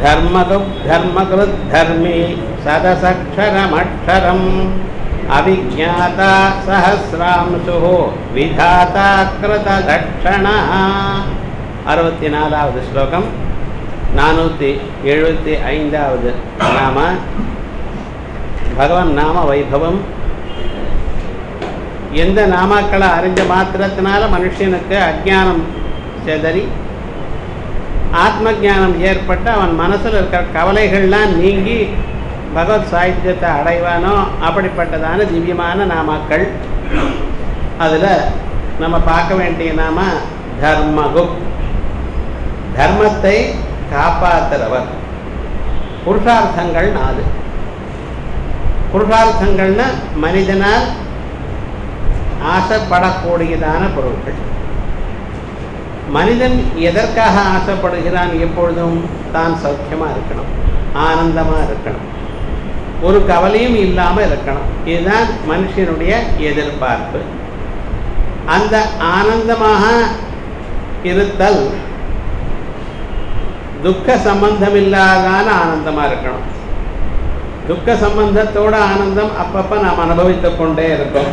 தர்மகுப் தர்மகிருத் தர்மி சதசக்ஷரமக்ஷரம் அவிஜாதா சஹசிராம்சு விதாதா கிருததட்சண அறுபத்தி நாலாவது ஸ்லோகம் நானூற்றி எழுபத்தி ஐந்தாவது நாம பகவான் நாம வைபவம் எந்த நாமாக்களை அறிஞ்ச மாத்திரத்தினால மனுஷனுக்கு அஜ்ஞானம் செதறி ஆத்ம ஞானம் ஏற்பட்டு அவன் மனசில் இருக்கிற கவலைகள்லாம் நீங்கி பகவத் சாகித்யத்தை அடைவானோ அப்படிப்பட்டதான திவ்யமான நாமாக்கள் அதில் நம்ம பார்க்க வேண்டிய நாம தர்மகுப் தர்மத்தை காப்பாற்றுறவர் புருஷார்த்தங்கள் நாலு புருஷார்த்தங்கள்னா மனிதனால் ஆசைப்படக்கூடியதான பொருட்கள் மனிதன் எதற்காக ஆசைப்படுகிறான் எப்பொழுதும் தான் சௌக்கியமாக இருக்கணும் ஆனந்தமாக இருக்கணும் ஒரு கவலையும் இல்லாமல் இருக்கணும் இதுதான் மனுஷனுடைய எதிர்பார்ப்பு அந்த ஆனந்தமாக இருத்தல் துக்க சம்பந்தம் இல்லாதான ஆனந்தமாக இருக்கணும் துக்க சம்பந்தத்தோட ஆனந்தம் அப்பப்போ நாம் அனுபவித்து கொண்டே இருக்கோம்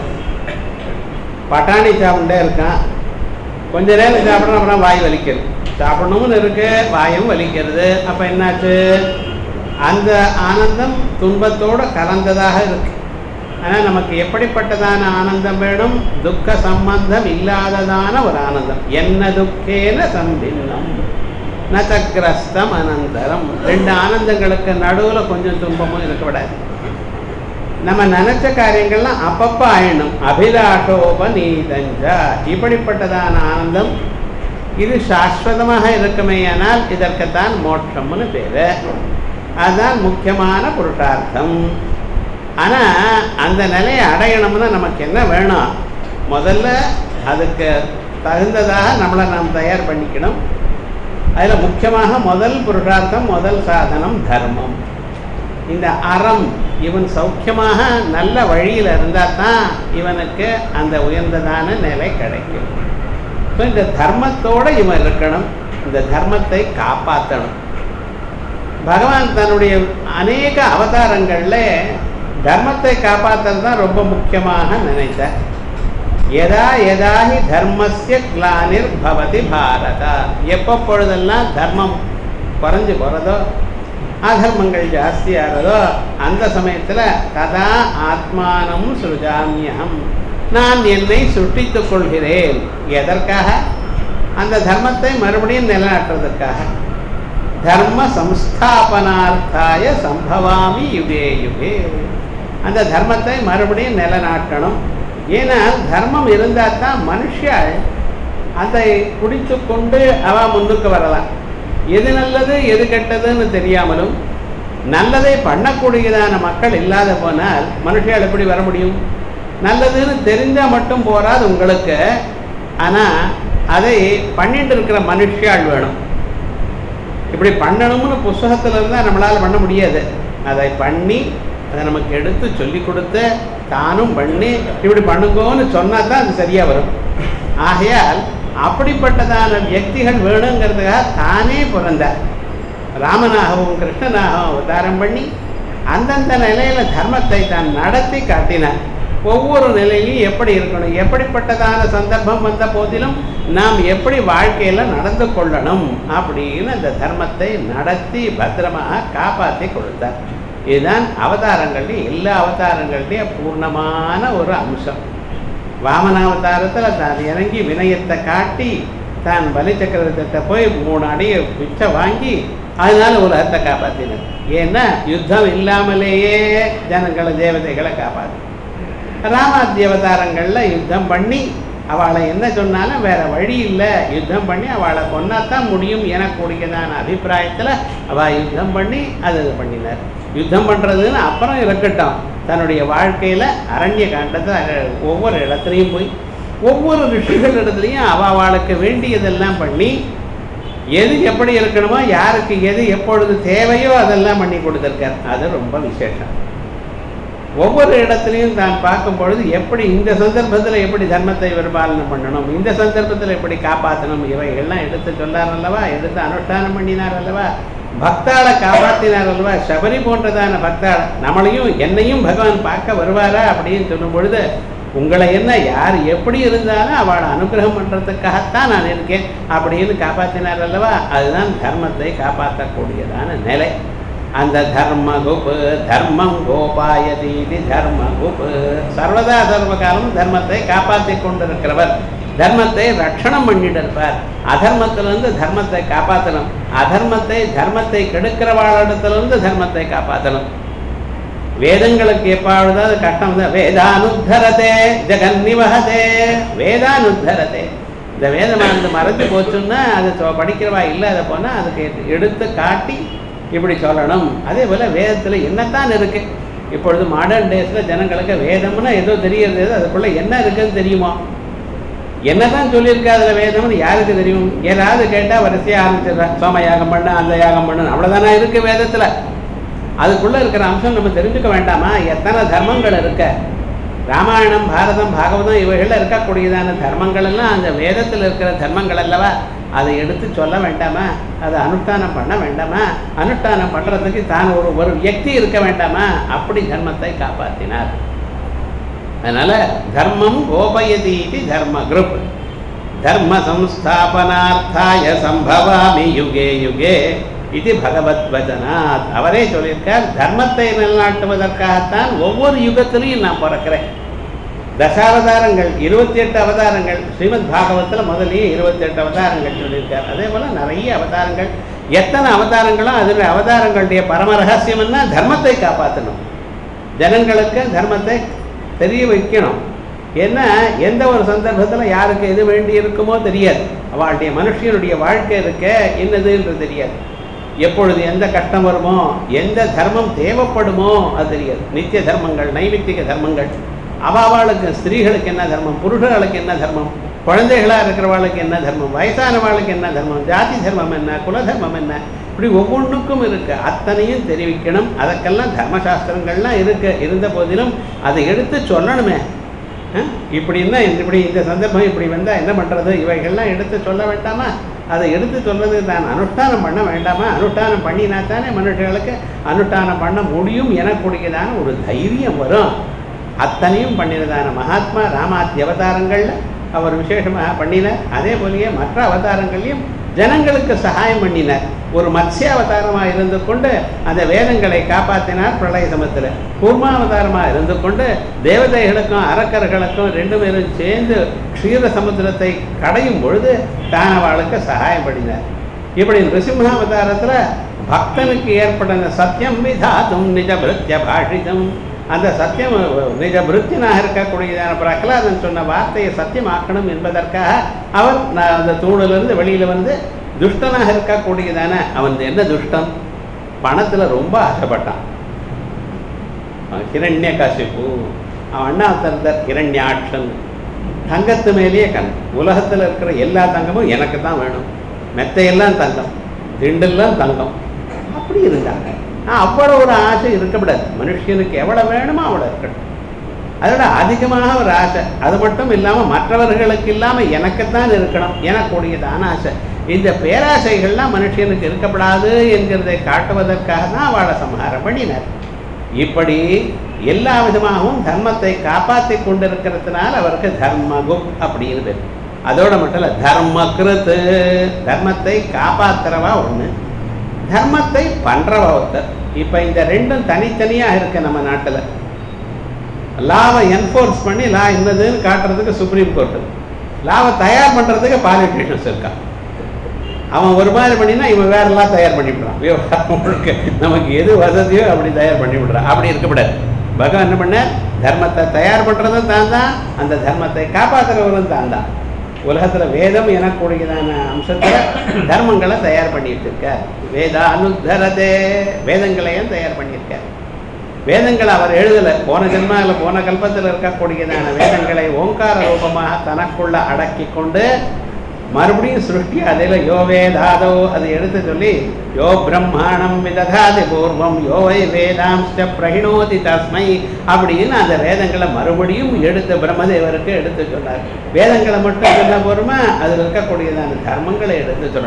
பட்டாணி சாப்பிட்டே இருக்கான் கொஞ்ச நேரம் சாப்பிட்றோம் அப்புறம் வாய் வலிக்கிறது சாப்பிடணும்னு இருக்கு வாயும் வலிக்கிறது அப்போ என்னாச்சு அந்த ஆனந்தம் துன்பத்தோட கலந்ததாக இருக்கு ஆனால் நமக்கு எப்படிப்பட்டதான ஆனந்தம் வேணும் துக்க சம்பந்தம் இல்லாததான ஒரு ஆனந்தம் என்ன துக்கேன சம்பின்னம் நச்சக்கிரஸ்தம் அனந்தரம் ரெண்டு ஆனந்தங்களுக்கு நடுவில் கொஞ்சம் துன்பமும் இருக்க விடாது நம்ம நினைச்ச காரியங்கள்லாம் அப்பப்போ ஆயிடணும் அபிலாஷோபநீதஞ்சா இப்படிப்பட்டதான ஆனந்தம் இது சாஸ்வதமாக இருக்குமேயானால் இதற்குத்தான் மோட்சம்னு பேரு அதுதான் முக்கியமான புருஷார்த்தம் ஆனால் அந்த நிலையை அடையணும்னா நமக்கு என்ன வேணும் முதல்ல அதுக்கு தகுந்ததாக நம்மளை நாம் தயார் பண்ணிக்கணும் அதில் முக்கியமாக முதல் புருஷார்த்தம் முதல் சாதனம் தர்மம் இந்த அறம் இவன் சௌக்கியமாக நல்ல வழியில் இருந்தால் தான் இவனுக்கு அந்த உயர்ந்ததான நிலை கிடைக்கும் ஸோ இந்த தர்மத்தோடு இவன் இருக்கணும் இந்த தர்மத்தை காப்பாற்றணும் பகவான் தன்னுடைய அநேக அவதாரங்களில் தர்மத்தை காப்பாற்றுறது தான் ரொம்ப முக்கியமாக நினைத்தார் எதா எதாஹி தர்மஸ்ய கிளானிர் பவதி பாரத எப்போ பொழுதெல்லாம் தர்மம் குறைஞ்சு போகிறதோ அதர்மங்கள் ஜாஸ்தியாகிறதோ அந்த சமயத்தில் ததா ஆத்மானம் சுருஜாமியம் நான் என்னை சுட்டித்துக் கொள்கிறேன் எதற்காக அந்த தர்மத்தை மறுபடியும் நிலைநாட்டுறதுக்காக தர்ம சம்ஸ்தாபனார்த்தாய சம்பவாமி யுகே யுகே அந்த தர்மத்தை மறுபடியும் நிலைநாட்டணும் ஏன்னா தர்மம் இருந்தால் தான் மனுஷாள் அதை குடித்து கொண்டு அவ முன்னுக்கு வரலாம் எது நல்லது எது கெட்டதுன்னு தெரியாமலும் நல்லதை பண்ணக்கூடியதான மக்கள் இல்லாத போனால் மனுஷால் எப்படி வர முடியும் நல்லதுன்னு தெரிஞ்சால் மட்டும் போராது உங்களுக்கு ஆனால் அதை பண்ணிட்டு இருக்கிற மனுஷாள் வேணும் இப்படி பண்ணணும்னு புஸ்தகத்தில் இருந்தால் நம்மளால் பண்ண முடியாது அதை பண்ணி அதை நமக்கு எடுத்து சொல்லி கொடுத்து தானும் பண்ணி இப்படி பண்ணுங்கோன்னு சொன்னால் தான் அது சரியாக வரும் ஆகையால் அப்படிப்பட்டதான வியக்திகள் வேணுங்கிறதுக்காக தானே பிறந்தார் ராமனாகவும் கிருஷ்ணனாகவும் அவதாரம் பண்ணி அந்தந்த நிலையில் தர்மத்தை தான் நடத்தி காட்டினார் ஒவ்வொரு நிலையிலையும் எப்படி இருக்கணும் எப்படிப்பட்டதான சந்தர்ப்பம் வந்த போதிலும் நாம் எப்படி வாழ்க்கையில் நடந்து கொள்ளணும் அப்படின்னு அந்த தர்மத்தை நடத்தி பத்திரமாக காப்பாற்றி கொடுத்தார் இதுதான் அவதாரங்கள்லேயும் எல்லா அவதாரங்கள்லேயும் பூர்ணமான ஒரு அம்சம் வாமனாவதாரத்தில் தான் இறங்கி வினயத்தை காட்டி தான் பலி சக்கரவர்த்திட்ட போய் மூணு அடியை பிச்சை வாங்கி அதனால உலகத்தை காப்பாற்றினார் ஏன்னா யுத்தம் இல்லாமலேயே ஜனங்களை தேவதைகளை காப்பாற்று ராமாத்திய அவதாரங்களில் யுத்தம் பண்ணி அவளை என்ன சொன்னாலும் வேற வழி இல்லை யுத்தம் பண்ணி அவளை கொண்டாத்தான் முடியும் எனக்கூடியதான அபிப்பிராயத்தில் அவள் யுத்தம் பண்ணி அது இது பண்ணினார் யுத்தம் பண்ணுறதுன்னு அப்புறம் இருக்கட்டும் தன்னுடைய வாழ்க்கையில் அரண்ய காண்டத்தில் ஒவ்வொரு இடத்துலையும் போய் ஒவ்வொரு ரிஷிகள் இடத்துலையும் அவ அவளுக்கு வேண்டியதெல்லாம் பண்ணி எது எப்படி இருக்கணுமோ யாருக்கு எது எப்பொழுது தேவையோ அதெல்லாம் பண்ணி கொடுத்துருக்கார் அது ரொம்ப விசேஷம் ஒவ்வொரு இடத்துலையும் தான் பார்க்கும் பொழுது எப்படி இந்த சந்தர்ப்பத்தில் எப்படி தர்மத்தை பரிபாலனை பண்ணணும் இந்த சந்தர்ப்பத்தில் எப்படி காப்பாற்றணும் இவைகள்லாம் எடுத்து சொல்லார் அல்லவா எடுத்து அனுஷ்டானம் பண்ணினார் அல்லவா பக்தாளை காப்பாத்தினார் அல்லவா சபரி போன்றதான பக்தாள நம்மளையும் என்னையும் பகவான் பார்க்க வருவாரா அப்படின்னு சொல்லும் பொழுது உங்களை என்ன யார் எப்படி இருந்தாலும் அவளை அனுகிரகம் பண்றதுக்காகத்தான் நான் இருக்கேன் அப்படின்னு காப்பாத்தினார் அல்லவா அதுதான் தர்மத்தை காப்பாற்றக்கூடியதான நிலை அந்த தர்ம குப்பு தர்மம் கோபாயதீதி தர்ம குப்பு சர்வதா சர்வகாலம் தர்மத்தை காப்பாற்றி கொண்டிருக்கிறவர் தர்மத்தை ரட்சணம் பண்ணிட்டு இருப்பார் அதர்மத்திலிருந்து தர்மத்தை காப்பாற்றணும் அதர்மத்தை தர்மத்தை கெடுக்கிறவாளிடத்திலிருந்து தர்மத்தை காப்பாற்றணும் வேதங்களுக்கு எப்பாவதாவது கஷ்டம் தான் வேதானுத்தரதே ஜெகன்னிவகதே வேதானுத்தரதே இந்த வேதமானது மறந்து போச்சுன்னா அது சொ- படிக்கிறவா இல்லாத போனால் அதுக்கு எடுத்து காட்டி இப்படி சொல்லணும் அதே போல் வேதத்தில் என்னத்தான் இருக்கு இப்பொழுது மாடர்ன் டேஸில் ஜனங்களுக்கு வேதம்னா ஏதோ தெரியறது அதுக்குள்ள என்ன இருக்குன்னு தெரியுமா என்னதான் சொல்லியிருக்கா அதில் வேதம்னு யாருக்கு தெரியும் ஏதாவது கேட்டால் வரிசையாக ஆரம்பிச்சிடுறா சோம யாகம் பண்ண அந்த யாகம் பண்ணு அவ்வளோதானே இருக்கு வேதத்தில் அதுக்குள்ள இருக்கிற அம்சம் நம்ம தெரிஞ்சுக்க வேண்டாமா எத்தனை தர்மங்கள் இருக்க ராமாயணம் பாரதம் பாகவதம் இவைகளில் இருக்கக்கூடியதான தர்மங்கள் எல்லாம் அந்த வேதத்தில் இருக்கிற தர்மங்கள் அல்லவா அதை எடுத்து சொல்ல வேண்டாமா அதை அனுஷ்டானம் பண்ண வேண்டாமா அனுஷ்டானம் பண்ணுறதுக்கு தான் ஒரு ஒரு வியக்தி இருக்க வேண்டாமா அப்படி தர்மத்தை காப்பாற்றினார் அதனால தர்மம் கோபயதீதி தர்ம குரூப் தர்ம சம்ஸ்தாபனார்த்தாய சம்பவாமி யுகே யுகே இது பகவத் வச்சனாத் அவரே சொல்லியிருக்கார் தர்மத்தை நிலைநாட்டுவதற்காகத்தான் ஒவ்வொரு யுகத்திலையும் நான் பிறக்கிறேன் தசாவதாரங்கள் இருபத்தி எட்டு அவதாரங்கள் ஸ்ரீமத் பாகவத்தில் முதலியே இருபத்தி எட்டு அவதாரங்கள் சொல்லியிருக்கார் அதே போல நிறைய அவதாரங்கள் எத்தனை அவதாரங்களோ அதில் அவதாரங்களுடைய பரம ரகசியம் என்ன தர்மத்தை காப்பாற்றணும் ஜனங்களுக்கு தர்மத்தை தெரிய வைக்கணும் ஏன்னா எந்த ஒரு சந்தர்ப்பத்தில் யாருக்கு எது வேண்டி இருக்குமோ தெரியாது அவளுடைய மனுஷனுடைய வாழ்க்கை இருக்க என்னதுன்றது தெரியாது எப்பொழுது எந்த கஷ்டம் வருமோ எந்த தர்மம் தேவைப்படுமோ அது தெரியாது நித்திய தர்மங்கள் நைமித்திக தர்மங்கள் அவாவாளுக்கு ஸ்திரீகளுக்கு என்ன தர்மம் புருஷர்களுக்கு என்ன தர்மம் குழந்தைகளா இருக்கிறவாளுக்கு என்ன தர்மம் வயசானவாளுக்கு என்ன தர்மம் ஜாதி தர்மம் என்ன குல தர்மம் என்ன இப்படி ஒவ்வொன்றுக்கும் இருக்கு அத்தனையும் தெரிவிக்கணும் அதற்கெல்லாம் தர்மசாஸ்திரங்கள்லாம் இருக்கு இருந்த போதிலும் அதை எடுத்து சொல்லணுமே அஹ், இப்படின்னா இப்படி இந்த சந்தர்ப்பம் இப்படி வந்தால் என்ன பண்ணுறது இவைகள்லாம் எடுத்து சொல்ல வேண்டாமா அதை எடுத்து சொல்றது தான் அனுஷ்டானம் பண்ண வேண்டாமா அனுஷ்டானம் பண்ணினா தானே மனுஷர்களுக்கு அனுஷ்டானம் பண்ண முடியும் எனக்கூடியதான ஒரு தைரியம் வரும் அத்தனையும் பண்ணினதான மகாத்மா ராமாத்திய அவதாரங்களில் அவர் விசேஷமாக பண்ணினார் அதே போலயே மற்ற அவதாரங்கள்லையும் ஜனங்களுக்கு சகாயம் பண்ணினார் ஒரு மத்ஸ்ய அவதாரமாக இருந்து கொண்டு அந்த வேதங்களை காப்பாற்றினார் பிரளய சமத்தில் கூர்மாவதாரமாக இருந்து கொண்டு தேவதைகளுக்கும் அரக்கர்களுக்கும் ரெண்டு பேரும் சேர்ந்து க்ஷீர சமுத்திரத்தை கடையும் பொழுது தானவாளுக்கு சகாயம் பண்ணினார் இப்படி நிருசிம்மாவதாரத்தில் பக்தனுக்கு ஏற்பட்ட அந்த சத்தியம் விதாதும் நிஜ பிருத்திய பாஷிதம் அந்த சத்தியம் நிஜ பிருத்தினாக இருக்கக்கூடியதான பிரகலாதன் சொன்ன வார்த்தையை சத்தியமாக்கணும் என்பதற்காக அவர் நான் அந்த தூணிலிருந்து வெளியில் வந்து துஷ்டனாக இருக்கக்கூடியதான அவன் என்ன துஷ்டம் பணத்தில் ரொம்ப ஆசைப்பட்டான் அவன் ஹிரண்ய கசிப்பு அவன் அண்ணா தந்தார் ஹிரண்யாட்சன் தங்கத்து மேலேயே கண் உலகத்தில் இருக்கிற எல்லா தங்கமும் எனக்கு தான் வேணும் மெத்தையெல்லாம் தங்கம் திண்டெல்லாம் தங்கம் அப்படி இருந்தாங்க ஆனா, அவ்வளோ ஒரு ஆசை இருக்கக்கூடாது மனுஷனுக்கு எவ்வளோ வேணுமோ அவ்வளோ இருக்கட்டும் அதோட அதிகமாக ஒரு ஆசை அது மட்டும் இல்லாமல் மற்றவர்களுக்கு இல்லாமல் எனக்குத்தான் இருக்கணும் எனக்கூடியதான ஆசை இந்த பேராசைகள்லாம் மனுஷனுக்கு இருக்கப்படாது என்கிறதை காட்டுவதற்காக தான் அவளை சம்ஹாரம் பண்ணினார் இப்படி எல்லா விதமாகவும் தர்மத்தை காப்பாற்றி கொண்டிருக்கிறதுனால அவருக்கு தர்மகுப் அப்படின்னு பேர் அதோட மட்டும் இல்லை தர்மகிருத்து தர்மத்தை காப்பாத்துறவா ஒன்று தர்மத்தை பண்றவா ஒருத்தர் இப்போ இந்த ரெண்டும் தனித்தனியாக இருக்கு நம்ம நாட்டில் லாவை என்ஃபோர்ஸ் பண்ணி லா என்னதுன்னு காட்டுறதுக்கு சுப்ரீம் கோர்ட்டு லாவை தயார் பண்ணுறதுக்கு பாலிட்டிஷியன்ஸ் இருக்கான் அவன் ஒரு மாதிரி பண்ணினா இவன் வேற எல்லாம் தயார் பண்ணிவிடுறான் விவகாரம் முழுக்க நமக்கு எது வசதியோ அப்படி தயார் பண்ணி விடுறான் அப்படி இருக்கக்கூடாது பகவான் என்ன பண்ணார் தர்மத்தை தயார் பண்ணுறதும் தான் தான் அந்த தர்மத்தை காப்பாற்றுறவரும் தான் தான் உலகத்தில் வேதம் எனக்கூடியதான அம்சத்தில் தர்மங்களை தயார் பண்ணி வச்சிருக்கார் வேத அனுத்தரதே வேதங்களையும் தயார் பண்ணியிருக்கார் வேதங்களை அவர் எழுதலை போன ஜென்மாவில் போன கல்பத்தில் இருக்கக்கூடியதான வேதங்களை ஓங்கார ரூபமாக தனக்குள்ள அடக்கி கொண்டு மறுபடியும் சிருஷ்டி அதில் யோ வேதாதோ அதை எடுத்து சொல்லி யோ பிரம்மாணம் விததாதி பூர்வம் யோ வை வேதாம்ச பிரகிணோதி தஸ்மை அப்படின்னு அந்த வேதங்களை மறுபடியும் எடுத்து பிரம்மதேவருக்கு எடுத்து சொன்னார் வேதங்களை மட்டும் சொன்ன பூர்வமா அதில் இருக்கக்கூடியதான தர்மங்களை எடுத்து சொல்லணும்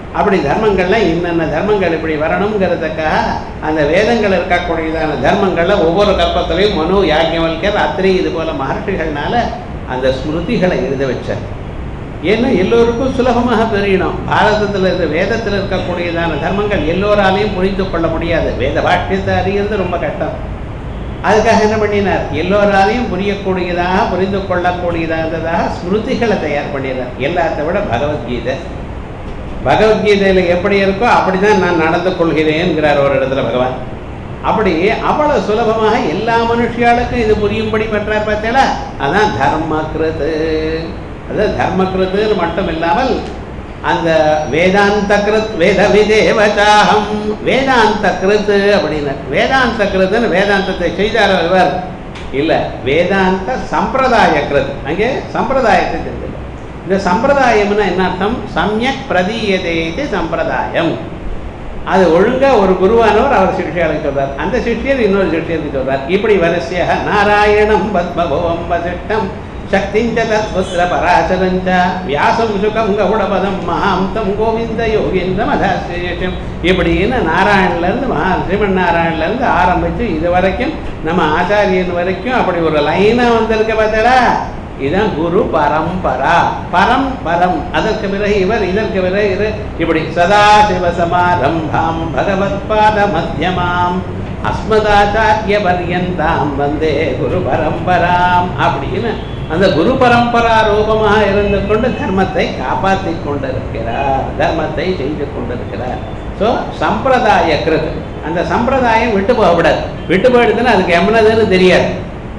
அப்படி தர்மங்கள்லாம் இன்னென்ன தர்மங்கள் இப்படி வரணுங்கிறதுக்காக அந்த வேதங்கள் இருக்கக்கூடியதான தர்மங்கள்ல ஒவ்வொரு கல்பத்திலையும் மனு யாக்கியவல்கர் அத்திரி இது போல மகர்ஷிகள்னால அந்த ஸ்மிருதிகளை எழுத வச்சார் ஏன்னா எல்லோருக்கும் சுலபமாக தெரியணும் பாரதத்தில் இருக்க வேதத்தில் இருக்கக்கூடியதான தர்மங்கள் எல்லோராலையும் புரிந்து கொள்ள முடியாது வேத பாஷ்யத்தை அறிகிறது ரொம்ப கஷ்டம் அதுக்காக என்ன பண்ணினார் எல்லோராலையும் புரியக்கூடியதாக புரிந்து கொள்ளக்கூடியதாக ஸ்மிருதிகளை தயார் பண்ணினார் எல்லாத்தை விட பகவத்கீதை பகவத்கீதையில் எப்படி இருக்கோ அப்படிதான் நான் நடந்து கொள்கிறேன்கிறார் ஒரு இடத்துல பகவான் அப்படி அவ்வளவு சுலபமாக எல்லா மனுஷியாளுக்கும் இது புரியும்படி பெற்றார் பார்த்தீங்களா அதான் தர்மகிருது அது தர்மகிருத்துன்னு மட்டும் இல்லாமல் அந்த வேதாந்த கிருத் வேத விதேவச்சாகம் வேதாந்த கிருத்து அப்படின்னு வேதாந்த கிருத்துன்னு வேதாந்தத்தை செய்தார் இவர் இல்லை வேதாந்த சம்பிரதாய கிருத் அங்கே சம்பிரதாயத்தை தெரிஞ்சது இந்த சம்பிரதாயம்னா என்ன அர்த்தம் சமயக் பிரதீயதேதி சம்பிரதாயம் அது ஒழுங்கா ஒரு குருவானவர் அவர் சிஷ்யர்களுக்கு சொல்றார் அந்த சிஷ்யர் இன்னொரு சிஷ்யருக்கு சொல்றார் இப்படி வரிசையாக நாராயணம் பத்மபவம் வசிஷ்டம் சக்திஞ்ச தத்புத்திர பராசரஞ்ச வியாசம் சுகம் கவுடபதம் மகாந்தம் கோவிந்த யோகீந்திரம் அதாசியம் இப்படின்னு நாராயணிலேருந்து மகா ஸ்ரீமன் நாராயணிலேருந்து ஆரம்பித்து இது வரைக்கும் நம்ம ஆச்சாரியன் வரைக்கும் அப்படி ஒரு லைனாக வந்திருக்க பார்த்தடா இதுதான் குரு பரம்பரா பரம் பரம் அதற்கு பிறகு இவர் இதற்கு பிறகு இது இப்படி சதா சிவசமாரம்பாம் பகவத் பாத மத்தியமாம் அஸ்மதாச்சாரிய பர்யந்தாம் வந்தே குரு பரம்பராம் அப்படின்னு அந்த குரு பரம்பரா ரூபமாக இருந்து கொண்டு தர்மத்தை காப்பாற்றி கொண்டிருக்கிறார் தர்மத்தை செய்து கொண்டிருக்கிறார் ஸோ சம்பிரதாய கிருத் அந்த சம்பிரதாயம் விட்டு போகக்கூடாது விட்டு போயிடுதுன்னா அதுக்கு எம்மனதுன்னு தெரியாது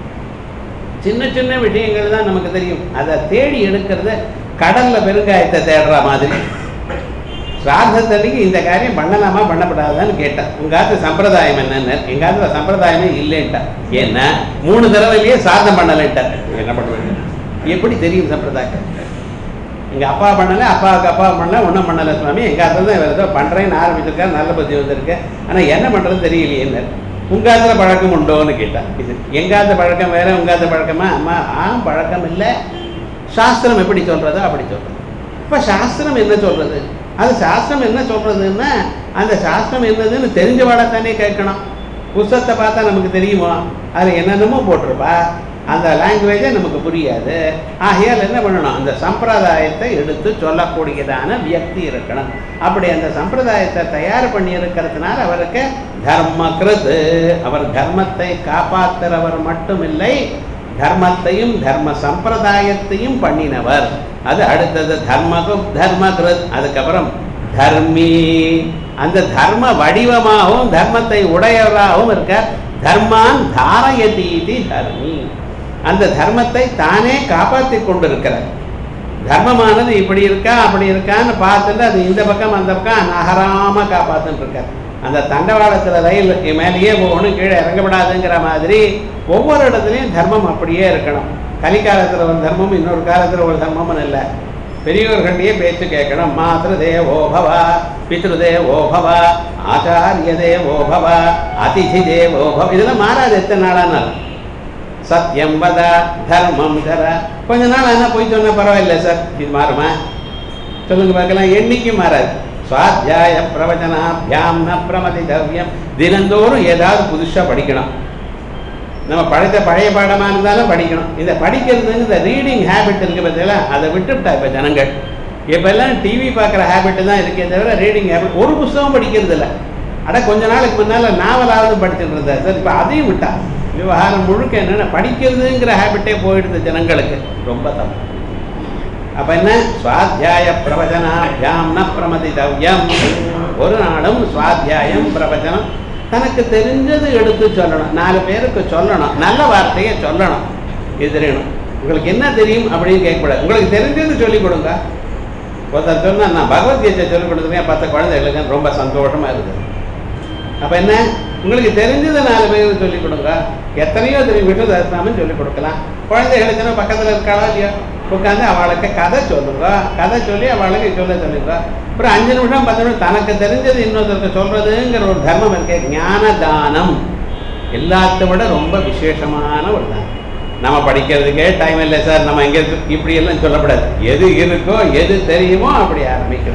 சின்ன சின்ன விஷயங்கள் தான் நமக்கு தெரியும் அதை தேடி எடுக்கிறது கடல்ல பெருங்காயத்தை தேடுற மாதிரி சிராதத்தன்னைக்கு இந்த காரியம் பண்ணலாமா பண்ணப்படாதான்னு கேட்டேன் உங்காத்து சம்பிரதாயம் என்னன்னு எங்காத்துல சம்பிரதாயமே இல்லைன்ட்டா ஏன்னா மூணு தடவையிலேயே சாதம் பண்ணலைன்ட்டார் என்ன பண்ணுவேன் எப்படி தெரியும் சம்பிரதாயம் எங்க அப்பா பண்ணல அப்பாவுக்கு அப்பா பண்ணல ஒன்றும் பண்ணல சுவாமி எங்க அத்தை தான் இவர் ஏதோ பண்றேன்னு ஆரம்பிச்சிருக்காரு நல்ல புத்தி வந்திருக்கு ஆனா என்ன பண்றது தெரியலையே உங்காத்துல பழக்கம் உண்டோன்னு கேட்டான் இது எங்காத்த பழக்கம் வேற உங்காத்த பழக்கமா அம்மா ஆ பழக்கம் இல்லை சாஸ்திரம் எப்படி சொல்றதோ அப்படி சொல்றது இப்போ சாஸ்திரம் என்ன சொல்றது அது சாஸ்திரம் என்ன சொல்றதுன்னா அந்த சாஸ்திரம் என்னதுன்னு தெரிஞ்சவாட தானே கேட்கணும் புஸ்தகத்தை பார்த்தா நமக்கு தெரியுமா அதில் என்னென்னமோ போட்டிருப்பா அந்த லாங்குவேஜே நமக்கு புரியாது ஆகையால் என்ன பண்ணணும் அந்த சம்பிரதாயத்தை எடுத்து சொல்லக்கூடியதான வியக்தி இருக்கணும் அப்படி அந்த சம்பிரதாயத்தை தயார் பண்ணி இருக்கிறதுனால அவருக்கு தர்மகிருத் அவர் தர்மத்தை காப்பாற்றுறவர் மட்டுமில்லை தர்மத்தையும் தர்ம சம்பிரதாயத்தையும் பண்ணினவர் அது அடுத்தது தர்மகு தர்மகிருத் அதுக்கப்புறம் தர்மி அந்த தர்ம வடிவமாகவும் தர்மத்தை உடையவராகவும் இருக்கார் தர்மான் தாரயதீதி தர்மி அந்த தர்மத்தை தானே காப்பாற்றி கொண்டிருக்கிறார் தர்மமானது இப்படி இருக்கா அப்படி இருக்கான்னு பார்த்துட்டு அது இந்த பக்கம் அந்த பக்கம் நகராம காப்பாத்துன்னு இருக்கார் அந்த தண்டவாளத்தில் ரயில் மேலேயே போகணும் கீழே இறங்கப்படாதுங்கிற மாதிரி ஒவ்வொரு இடத்துலையும் தர்மம் அப்படியே இருக்கணும் கலிக்காலத்தில் ஒரு தர்மம் இன்னொரு காலத்தில் ஒரு தர்மம்னு இல்லை பெரியவர்களையே பேச்சு கேட்கணும் மாத்திரு தேவோ பவ பித்ரு தேவோ பவ ஆச்சாரிய தேவோ பவ அதிதி தேவோ பவ இதெல்லாம் மாறாது எத்தனை நாளானாலும் சத்தியம் வத தர்மம் தர கொஞ்ச நாள் என்ன போய் சொன்னா பரவாயில்ல சார் இது மாறுமா சொல்லுங்க பார்க்கலாம் என்னைக்கும் மாறாது சுவாத்தியாய பிரவச்சனாபியாம் ந பிரமதி தவ்யம் தினந்தோறும் ஏதாவது புதுசாக படிக்கணும் நம்ம படித்த பழைய பாடமாக இருந்தாலும் படிக்கணும் இந்த படிக்கிறதுன்னு இந்த ரீடிங் ஹேபிட் இருக்கு பார்த்தீங்களா அதை விட்டுவிட்டா இப்போ ஜனங்கள் இப்போ எல்லாம் டிவி பார்க்குற ஹேபிட் தான் இருக்கே தவிர ரீடிங் ஹேபிட் ஒரு புஸ்தகம் படிக்கிறது இல்லை அட கொஞ்ச நாளுக்கு முன்னால் நாவலாவது படிச்சுட்டு இருந்தார் சார் இப்போ அதையும் விட்டா விவகாரம் முழுக்க என்னென்ன படிக்கிறதுங்கிற ஹேபிட்டே போயிடுது ஜனங்களுக்கு ரொம்ப தப்பு அப்போ என்ன சுவாத்தியாய பிரவச்சனாபியாம் ந பிரமதிதவ்யம் ஒரு நாளும் சுவாத்தியாயம் பிரவச்சனம் தனக்கு தெரிஞ்சது எடுத்து சொல்லணும் நாலு பேருக்கு சொல்லணும் நல்ல வார்த்தையை சொல்லணும் இது தெரியணும் உங்களுக்கு என்ன தெரியும் அப்படின்னு கேட்கக்கூடாது உங்களுக்கு தெரிஞ்சது சொல்லிக் கொடுங்க ஒருத்தர் சொன்னால் நான் பகவத்கீதை சொல்லிக் கொடுக்குறேன் பத்து குழந்தைகளுக்கு ரொம்ப சந்தோஷமா இருக்குது அப்போ என்ன உங்களுக்கு தெரிஞ்சது நாலு பேருக்கு சொல்லிக் கொடுங்க எத்தனையோ தெரியும் விட்டு தரிசனாமல் சொல்லிக் கொடுக்கலாம் குழந்தைகளுக்குன்னு பக்கத்தில் இருக்காளா இல்லையா உட்காந்து அவளுக்கு கதை சொல்லுங்க கதை சொல்லி அவளுக்கு சொல்ல சொல்லுங்க அப்புறம் அஞ்சு நிமிஷம் பத்து நிமிஷம் தனக்கு தெரிஞ்சது இன்னொருத்தருக்கு சொல்றதுங்கிற ஒரு தர்மம் இருக்கு ஞான தானம் எல்லாத்த விட ரொம்ப விசேஷமான ஒரு தானம் நம்ம படிக்கிறதுக்கே டைம் இல்லை சார் நம்ம எங்கே இப்படி எல்லாம் சொல்லக்கூடாது எது இருக்கோ எது தெரியுமோ அப்படி ஆரம்பிக்கணும்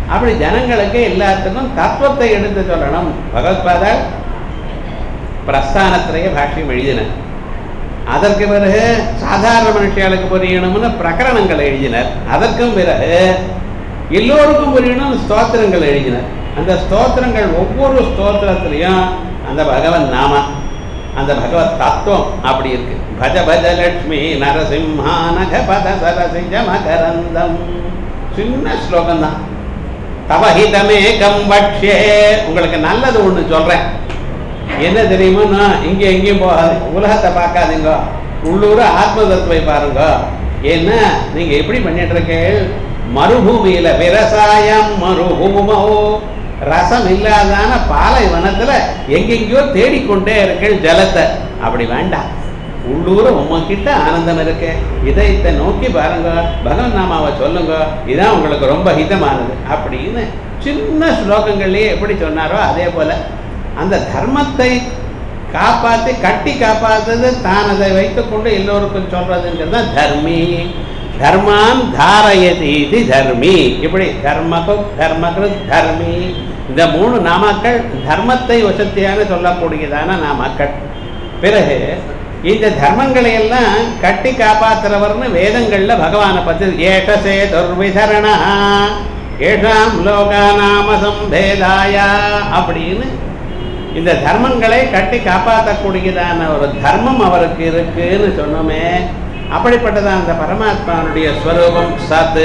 அப்படி ஜனங்களுக்கு எல்லாத்துக்கும் தத்துவத்தை எடுத்து சொல்லணும் பகவத்பாதர் பிரஸ்தானத்திலேயே பாஷ்யம் எழுதினார் அதற்கு பிறகு சாதாரண மனுஷியாளுக்கு புரியணும்னு பிரகரணங்கள் எழுதினர் அதற்கும் பிறகு எல்லோருக்கும் புரியணும்னு ஸ்தோத்திரங்கள் எழுதினர் அந்த ஸ்தோத்திரங்கள் ஒவ்வொரு ஸ்தோத்திரத்திலையும் அந்த பகவன் நாம அந்த பகவத் தத்துவம் அப்படி இருக்கு பஜ பஜ லட்சுமி நரசிம்ஹா நக பத சரசிஜ மகரந்தம் சின்ன ஸ்லோகம் தான் தவஹிதமேகம் வட்சே உங்களுக்கு நல்லது ஒண்ணு சொல்றேன் என்ன தெரியுமா இங்க எங்கேயும் போகாது உலகத்தை பார்க்காதீங்க உள்ளூர் ஆத்ம தத்துவை பாருங்க என்ன நீங்க எப்படி பண்ணிட்டு இருக்கீங்க மறுபூமியில விவசாயம் மறுபூமோ ரசம் இல்லாதான பாலைவனத்துல எங்கெங்கயோ தேடிக்கொண்டே இருக்கீள் ஜலத்தை அப்படி வேண்டாம் உள்ளூர உங்ககிட்ட ஆனந்தம் இருக்கு இதயத்தை நோக்கி பாருங்க பகவன் நாமாவை சொல்லுங்க இதான் உங்களுக்கு ரொம்ப ஹிதமானது அப்படின்னு சின்ன ஸ்லோகங்கள்லயே எப்படி சொன்னாரோ அதே போல அந்த தர்மத்தை காப்பாற்றி கட்டி காப்பாற்றுறது தான் அதை வைத்துக்கொண்டு எல்லோருக்கும் சொல்றதுங்கிறது தான் தர்மி தர்மான் தாரயதி இது தர்மி இப்படி தர்மகு தர்மகிருத் தர்மி இந்த மூணு நாமாக்கள் தர்மத்தை வசத்தியான சொல்லக்கூடியதான நாமாக்கள் பிறகு இந்த தர்மங்களை எல்லாம் கட்டி காப்பாத்துறவர்னு வேதங்கள்ல பகவானை பத்தி ஏஷசே துர்விதரணா ஏஷாம் லோகாநாம சம்பேதாயா அப்படின்னு இந்த தர்மங்களை கட்டி காப்பாற்றக்கூடியதான ஒரு தர்மம் அவருக்கு இருக்குன்னு சொன்னோமே அப்படிப்பட்டதான் அந்த பரமாத்மாவுடைய ஸ்வரூபம் சத்து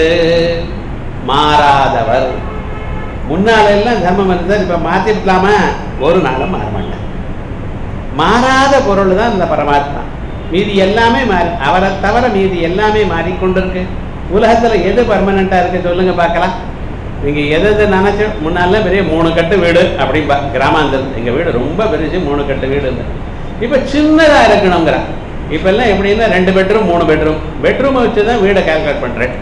மாறாதவர் முன்னால எல்லாம் தர்மம் இருந்தால் இப்ப மாத்திருக்கலாமா ஒரு நாளும் மாற மாட்டார் மாறாத பொருள் தான் இந்த பரமாத்மா மீதி எல்லாமே மாறி அவரை தவிர மீதி எல்லாமே மாறிக்கொண்டிருக்கு உலகத்துல எது பர்மனண்டா இருக்கு சொல்லுங்க பார்க்கலாம் நீங்க எது எது நினைச்ச முன்னால பெரிய மூணு கட்டு வீடு அப்படின்பா கிராமாந்தரம் எங்க வீடு ரொம்ப பெருசு மூணு கட்டு வீடு இல்லை இப்ப சின்னதா இருக்கணுங்கிற இப்ப எல்லாம் எப்படின்னா ரெண்டு பெட்ரூம் மூணு பெட்ரூம் பெட்ரூமை வச்சு தான் வீடை கால்குலேட் பண்றேன்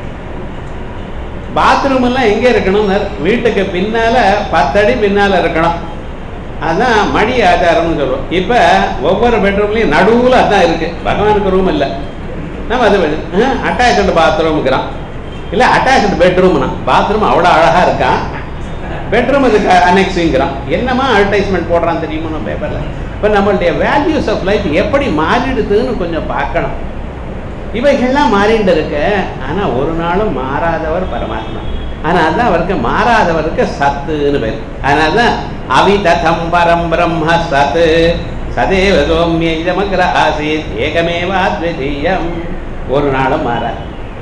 பாத்ரூம் எல்லாம் எங்க இருக்கணும் வீட்டுக்கு பின்னால பத்தடி பின்னால இருக்கணும் அதான் மடி ஆச்சாரம்னு சொல்லுவோம் இப்ப ஒவ்வொரு பெட்ரூம்லயும் நடுவுல அதான் இருக்கு பகவானுக்கு ரூம் இல்லை நம்ம அது அட்டாச்சு பாத்ரூமுக்குறான் இல்லை அட்டாச்சு பெட்ரூம்னா பாத்ரூம் அவ்வளோ அழகா இருக்கான் பெட்ரூம் அதுக்கு அனெக்ஸுங்கிறான் என்னமா அட்வர்டைஸ்மெண்ட் போடுறான் தெரியுமா நம்ம பேப்பரில் இப்போ நம்மளுடைய வேல்யூஸ் ஆஃப் லைஃப் எப்படி மாறிடுதுன்னு கொஞ்சம் பார்க்கணும் இவைகள்லாம் மாறிட்டு இருக்கு ஆனால் ஒரு நாளும் மாறாதவர் பரமாத்மா ஆனால் அதுதான் அவருக்கு மாறாதவருக்கு சத்துன்னு பேர் அதனால தான் அவிததம் பரம் பிரம்ம சத்து சதேவ சோமிய இதமக்ர ஆசீத் ஏகமேவா அத்விதீயம் ஒரு நாளும் மாறாது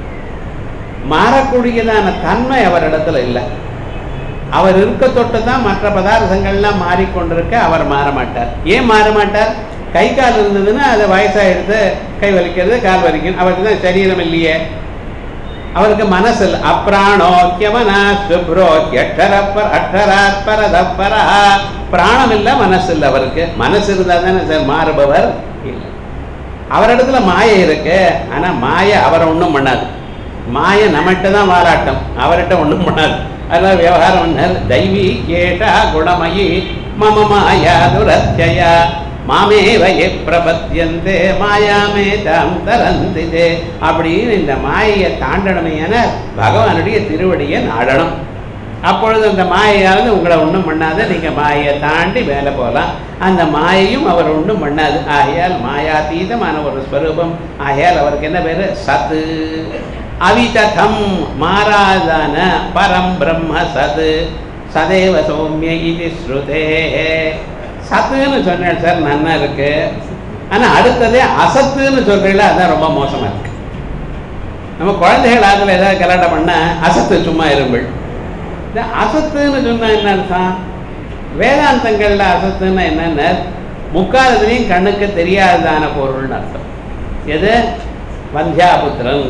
மாறக்கூடியதான தன்மை அவரிடத்துல இல்லை அவர் இருக்க தொட்டு தான் மற்ற பதார்த்தங்கள்லாம் மாறிக்கொண்டிருக்க அவர் மாற மாட்டார் ஏன் மாற மாட்டார் கை கால் இருந்ததுன்னா அதை வயசாகிடுது கை வலிக்கிறது கால் வலிக்கும் அவருக்கு தான் சரீரம் இல்லையே அவருக்கு மனசு இல்லை அப்ராணோக்கியமனா சுப்ரோ எட்டரப்பர் அட்டராத்பரதப்பரா பிராணம் இல்லை மனசு இல்லை அவருக்கு மனசு இருந்தால் தானே சார் மாறுபவர் இல்லை அவரிடத்துல மாயை இருக்கு ஆனா மாயை அவரை ஒன்றும் பண்ணாது மாய நம்மகிட்ட தான் வாராட்டம் அவர்கிட்ட ஒன்றும் பண்ணாது அதெல்லாம் விவகாரம் பண்ணார் தெய்வீ கேட்டா குணமயி மம மாயா துரத்தியா மாமேவ எ பிரபத்தியந்தே மாயாமே தாம் தரந்திதே அப்படின்னு இந்த மாயையை தாண்டணுமே என பகவானுடைய திருவடியை நாடணும் அப்பொழுது அந்த மாயையானது உங்களை ஒன்றும் பண்ணாது நீங்கள் மாயையை தாண்டி மேலே போகலாம் அந்த மாயையும் அவர் ஒன்றும் பண்ணாது ஆகையால் மாயாதீதமான ஒரு ஸ்வரூபம் ஆகையால் அவருக்கு என்ன பேர் சத்து அவிததம் மாறாதான பரம் பிரம்ம சது சதேவ சௌமிய இது ஸ்ருதே சத்துன்னு சொன்னேன் சார் நன்னா இருக்கு ஆனா அடுத்ததே அசத்துன்னு சொல்றீங்களா அதான் ரொம்ப மோசமா இருக்கு நம்ம குழந்தைகள் ஆத்துல ஏதாவது கலாட்டம் பண்ணா அசத்து சும்மா இருங்கள் இந்த அசத்துன்னு சொன்னா என்ன அர்த்தம் வேதாந்தங்கள்ல அசத்துன்னா என்னென்ன முக்காலத்துலேயும் கண்ணுக்கு தெரியாததான பொருள்னு அர்த்தம் எது வந்தியாபுத்திரன்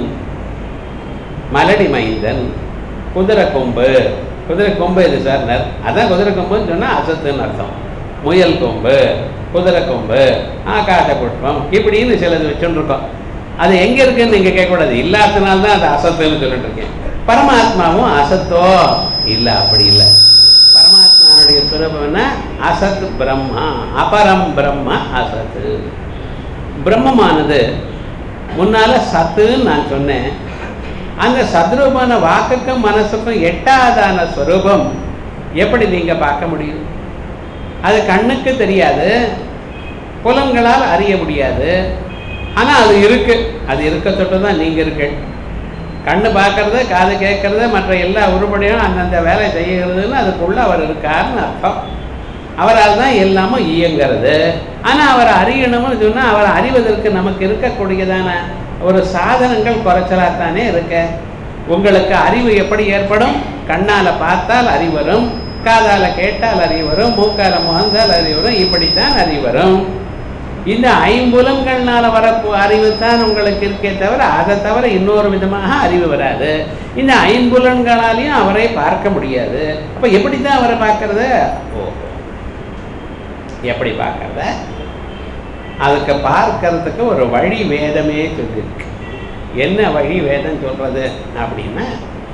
மலடி மைந்தன் குதிரை கொம்பு குதிரை கொம்பு எது சார் அதான் குதிரை கொம்புன்னு சொன்னா அசத்துன்னு அர்த்தம் முயல் கொம்பு குதிரை கொம்பு ஆகாச புஷ்பம் இப்படின்னு சிலது வச்சுருக்கோம் அது எங்க இருக்குன்னு நீங்க கேட்கக்கூடாது இல்லாதனால தான் அது அசத்துன்னு சொல்லிட்டு இருக்கேன் பரமாத்மாவும் அசத்தோ இல்லை அப்படி இல்லை பரமாத்மாவுடைய சுரூபம் என்ன அசத் பிரம்மா அபரம் பிரம்ம அசத்து பிரம்மமானது முன்னால சத்துன்னு நான் சொன்னேன் அந்த சத்ரூபான வாக்குக்கும் மனசுக்கும் எட்டாதான ஸ்வரூபம் எப்படி நீங்க பார்க்க முடியும் அது கண்ணுக்கு தெரியாது புலன்களால் அறிய முடியாது ஆனா அது இருக்கு அது இருக்க தொட்டு தான் நீங்க இருக்கு கண்ணு பார்க்கறது காது கேட்கறது மற்ற எல்லா உருப்படியும் அந்தந்த வேலை செய்கிறதுன்னு அதுக்குள்ள அவர் இருக்காருன்னு அர்த்தம் அவரால் தான் எல்லாமும் இயங்கிறது ஆனா அவர் அறியணும்னு சொன்னா அவர் அறிவதற்கு நமக்கு இருக்கக்கூடியதான ஒரு சாதனங்கள் குறைச்சலாத்தானே இருக்க உங்களுக்கு அறிவு எப்படி ஏற்படும் கண்ணால பார்த்தால் அறிவு வரும் காதால கேட்டால் அறிவு வரும் மூக்கால முகந்தால் அறிவு வரும் இப்படித்தான் அறிவு வரும் இந்த ஐம்புலங்கள்னால வர அறிவு தான் உங்களுக்கு இருக்கே தவிர அதை தவிர இன்னொரு விதமாக அறிவு வராது இந்த ஐம்புலன்களாலையும் அவரை பார்க்க முடியாது அப்ப எப்படி தான் அவரை பார்க்கறது ஓஹோ எப்படி பார்க்கறத அதுக்கு பார்க்கறதுக்கு ஒரு வழி வேதமே சொல்லியிருக்கு என்ன வழி வேதம் சொல்றது அப்படின்னா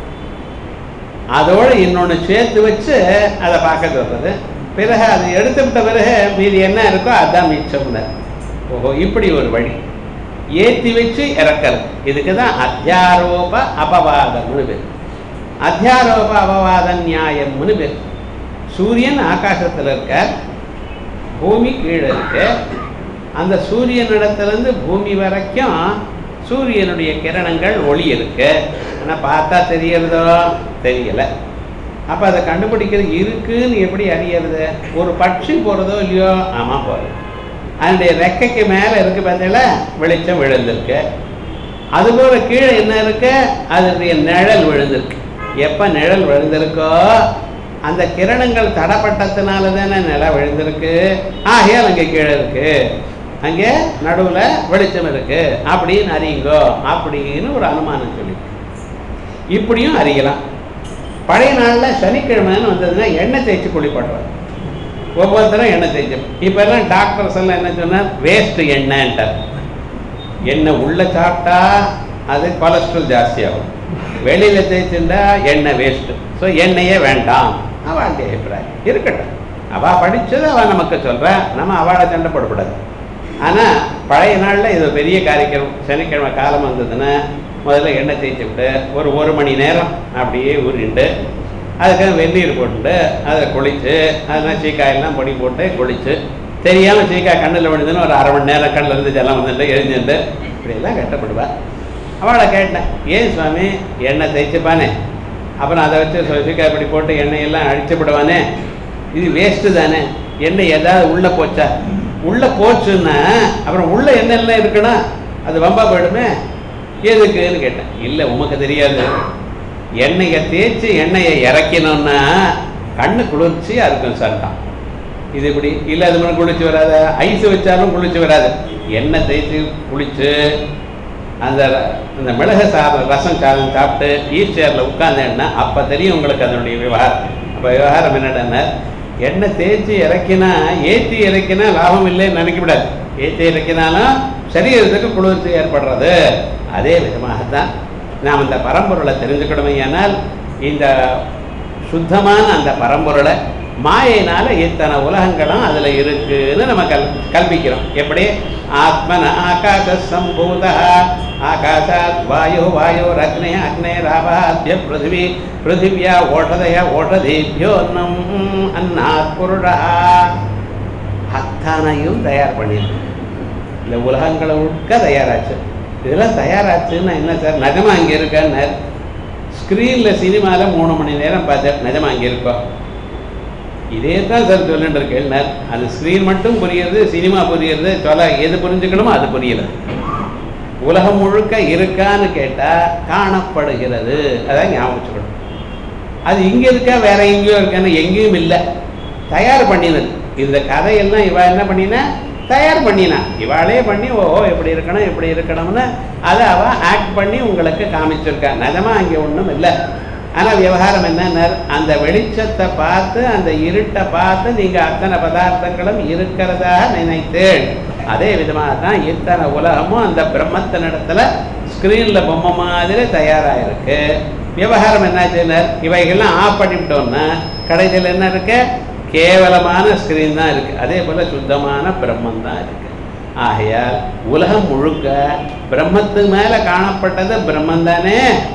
அதோட இன்னொன்று சேர்த்து வச்சு அதை பார்க்க சொல்றது பிறகு அது எடுத்து விட்ட பிறகு மீதி என்ன இருக்கோ அதான் மிச்சம்னு ஓஹோ இப்படி ஒரு வழி ஏற்றி வச்சு இறக்கிறது இதுக்கு தான் அத்தியாரோப அபவாதம்னு பேர் அத்தியாரோப அபவாத நியாயம்னு பேர் சூரியன் ஆகாசத்தில் இருக்கார் பூமி கீழே இருக்கு அந்த சூரியனிடத்துலேருந்து பூமி வரைக்கும் சூரியனுடைய கிரணங்கள் ஒளி இருக்கு ஆனால் பார்த்தா தெரியறதோ தெரியல அப்போ அதை கண்டுபிடிக்கிறது இருக்குன்னு எப்படி அறியறது ஒரு பட்சி போகிறதோ இல்லையோ ஆமாம் போகுது அதனுடைய ரெக்கைக்கு மேலே இருக்கு பார்த்தீங்களா வெளிச்சம் விழுந்திருக்கு அதுபோல கீழே என்ன இருக்கு அதனுடைய நிழல் விழுந்திருக்கு எப்போ நிழல் விழுந்திருக்கோ அந்த கிரணங்கள் தடப்பட்டதுனால தானே நிலம் விழுந்திருக்கு ஆகையால் அங்கே கீழே இருக்கு அங்கே நடுவில் வெளிச்சம் இருக்கு அப்படின்னு அறியுங்கோ அப்படின்னு ஒரு அனுமானம் சொல்லி இப்படியும் அறியலாம் பழைய நாளில் சனிக்கிழமைன்னு வந்ததுன்னா எண்ணெய் தேய்ச்சி குளிப்படுறாங்க ஒவ்வொருத்தரும் எண்ணெய் தேய்ச்சி இப்போ எல்லாம் டாக்டர்ஸ் எல்லாம் என்ன சொன்னார் வேஸ்ட் எண்ணெய்ன்ட்டார் எண்ணெய் உள்ள சாப்பிட்டா அது கொலஸ்ட்ரால் ஜாஸ்தியாகும் வெளியில் தேய்ச்சுட்டா எண்ணெய் வேஸ்ட்டு ஸோ எண்ணெயே வேண்டாம் அவளுடைய அபிப்பிராயம் இருக்கட்டும் அவள் படித்தது அவள் நமக்கு சொல்கிறா நம்ம அவளை சண்டை போடக்கூடாது ஆனால் பழைய நாளில் இது பெரிய காரியம் சனிக்கிழமை காலம் வந்ததுன்னா முதல்ல எண்ணெய் தேய்ச்சி விட்டு ஒரு ஒரு மணி நேரம் அப்படியே உருண்டு அதுக்காக வெந்நீர் போட்டு அதை குளித்து அதெல்லாம் சீக்காயெல்லாம் பொடி போட்டு குளித்து தெரியாமல் சீக்காய் கண்ணில் விழுந்துன்னு ஒரு அரை மணி நேரம் கண்ணில் இருந்து ஜலம் வந்துட்டு எழுந்துட்டு இப்படியெல்லாம் கட்டப்படுவா அவளை கேட்டேன் ஏன் சுவாமி எண்ணெய் தேய்ச்சிப்பானே அப்புறம் அதை வச்சு சீக்காய் பொடி போட்டு எண்ணெயெல்லாம் அழிச்சுப்படுவானே இது வேஸ்ட்டு தானே எண்ணெய் ஏதாவது உள்ளே போச்சா உள்ளே போச்சுன்னா அப்புறம் உள்ள எண்ணெய்லாம் இருக்கணும் அது வம்பா போயிடுமே எதுக்குன்னு கேட்டேன் இல்லை உமக்கு தெரியாது எண்ணெயை தேய்ச்சி எண்ணெயை இறக்கணும்னா கண்ணு குளிர்ச்சியாக இருக்கும் சட்டம் இது இப்படி இல்லை அது மாதிரி குளிச்சு வராது ஐஸ் வச்சாலும் குளிச்சு வராது எண்ணெய் தேய்ச்சி குளிச்சு அந்த அந்த மிளகு சாதம் ரசம் சாதம் சாப்பிட்டு ஈஸ்டரில் உட்காந்தேன்னா அப்போ தெரியும் உங்களுக்கு அதனுடைய விவகாரம் அப்போ விவகாரம் என்னடன்னா எண்ணெய் தேய்ச்சி இறக்கினா ஏற்றி இறக்கினா லாபம் இல்லைன்னு நினைக்கக்கூடாது ஏற்றி இறக்கினாலும் சரீரத்துக்கு குளிர்ச்சி ஏற்படுறது அதே விதமாகத்தான் நாம் இந்த பரம்பொருளை தெரிஞ்சுக்கணுமே ஆனால் இந்த சுத்தமான அந்த பரம்பொருளை மாயினால இத்தனை உலகங்களும் அதில் இருக்குன்னு நம்ம கல் கல்பிக்கிறோம் எப்படி ஆத்மன ஆகாச சம்பூத ஆகாஷாத் வாயு வாயோர் அக்னே அக்னே ராபாத்ய பிருத்திவி பிருத்திவியா ஓஷதய ஓஷதேபியோன்னம் அன்னாத் புருடா அத்தனையும் தயார் பண்ணிருக்கு இந்த உலகங்களை உட்க தயாராச்சு இதெல்லாம் தயாராச்சுன்னா என்ன சார் நிஜமா அங்கே இருக்கான்னு ஸ்க்ரீனில் சினிமாவில் மூணு மணி நேரம் பார்த்தேன் நிஜமா அங்கே இருக்கோம் இதே தான் சார் சொல்லிட்டு இருக்கேன் அது ஸ்க்ரீன் மட்டும் புரியுறது சினிமா புரியுறது சொல்ல எது புரிஞ்சுக்கணுமோ அது புரியல உலகம் முழுக்க இருக்கான்னு கேட்டால் காணப்படுகிறது அதான் ஞாபகம் வச்சுக்கணும் அது இங்கே இருக்கா வேற எங்கேயோ இருக்கான்னு எங்கேயும் இல்லை தயார் பண்ணினது இந்த கதையெல்லாம் இவ என்ன பண்ணினா தயார் பண்ணினா இவாளே பண்ணி ஓ எப்படி இருக்கணும் எப்படி இருக்கணும்னு அதை அவள் ஆக்ட் பண்ணி உங்களுக்கு காமிச்சிருக்கா நிஜமா அங்கே ஒன்றும் இல்லை ஆனால் விவகாரம் என்னன்னா அந்த வெளிச்சத்தை பார்த்து அந்த இருட்டை பார்த்து நீங்கள் அத்தனை பதார்த்தங்களும் இருக்கிறதாக நினைத்தேன் அதே விதமாக தான் இத்தனை உலகமும் அந்த பிரம்மத்தினிடத்துல ஸ்க்ரீனில் பொம்மை மாதிரி தயாராக இருக்கு விவகாரம் என்னாச்சுன்னா இவைகள்லாம் ஆஃப் பண்ணிவிட்டோம்னா கடைசியில் என்ன இருக்கு கேவலமான ஸ்க்ரீன் தான் இருக்கு அதே போல் சுத்தமான பிரம்மம் தான் இருக்கு ஆகையால் உலகம் முழுக்க பிரம்மத்து மேலே காணப்பட்டது பிரம்மம் தானே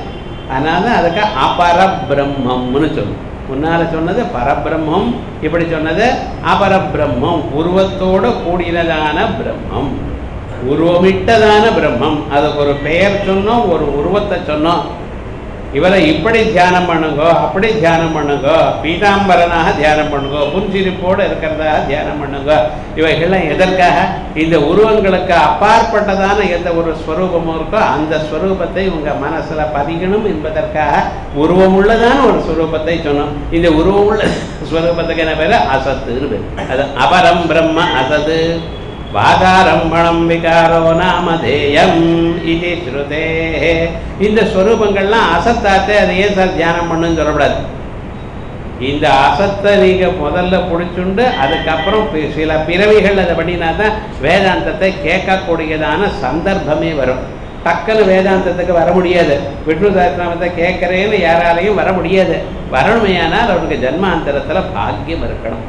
அதனால அதுக்கு அபர பிரம்மம்னு சொல்லும் முன்னால சொன்னது பரபிரம்மம் இப்படி சொன்னது அபரபிரம்மம் உருவத்தோட கூடினதான பிரம்மம் உருவமிட்டதான பிரம்மம் அதுக்கு ஒரு பெயர் சொன்னோம் ஒரு உருவத்தை சொன்னோம் இவரை இப்படி தியானம் பண்ணுங்கோ அப்படி தியானம் பண்ணுங்கோ பீதாம்பரனாக தியானம் பண்ணுங்கோ புன்சிரிப்போடு இருக்கிறதாக தியானம் பண்ணுங்கோ இவைகள்லாம் எதற்காக இந்த உருவங்களுக்கு அப்பாற்பட்டதான எந்த ஒரு ஸ்வரூபமும் இருக்கோ அந்த ஸ்வரூபத்தை உங்க மனசுல பதிக்கணும் என்பதற்காக உருவமுள்ளதான ஒரு ஸ்வரூபத்தை சொன்னோம் இந்த உருவமுள்ள ஸ்வரூபத்துக்கு என்ன பேரு அசத்துன்னு பேரு அது அபரம் பிரம்ம அசது வாதாரம்பணம் விகாரோ நாமதேயம் இது ஸ்ருதே இந்த ஸ்வரூபங்கள்லாம் அசத்தாத்தே அதை ஏன் சார் தியானம் பண்ணுன்னு சொல்லக்கூடாது இந்த அசத்தை நீங்க முதல்ல பிடிச்சுண்டு அதுக்கப்புறம் பி- சில பிறவிகள் அதை பண்ணினா தான் வேதாந்தத்தை கேட்கக்கூடியதான சந்தர்ப்பமே வரும் டக்குன்னு வேதாந்தத்துக்கு வர முடியாது விஷ்ணு சஹஸ்ரநாமத்தை கேட்கறேன்னு யாராலையும் வர முடியாது வரணுமையானால் அவனுக்கு ஜன்மாந்தரத்துல பாக்கியம் இருக்கணும்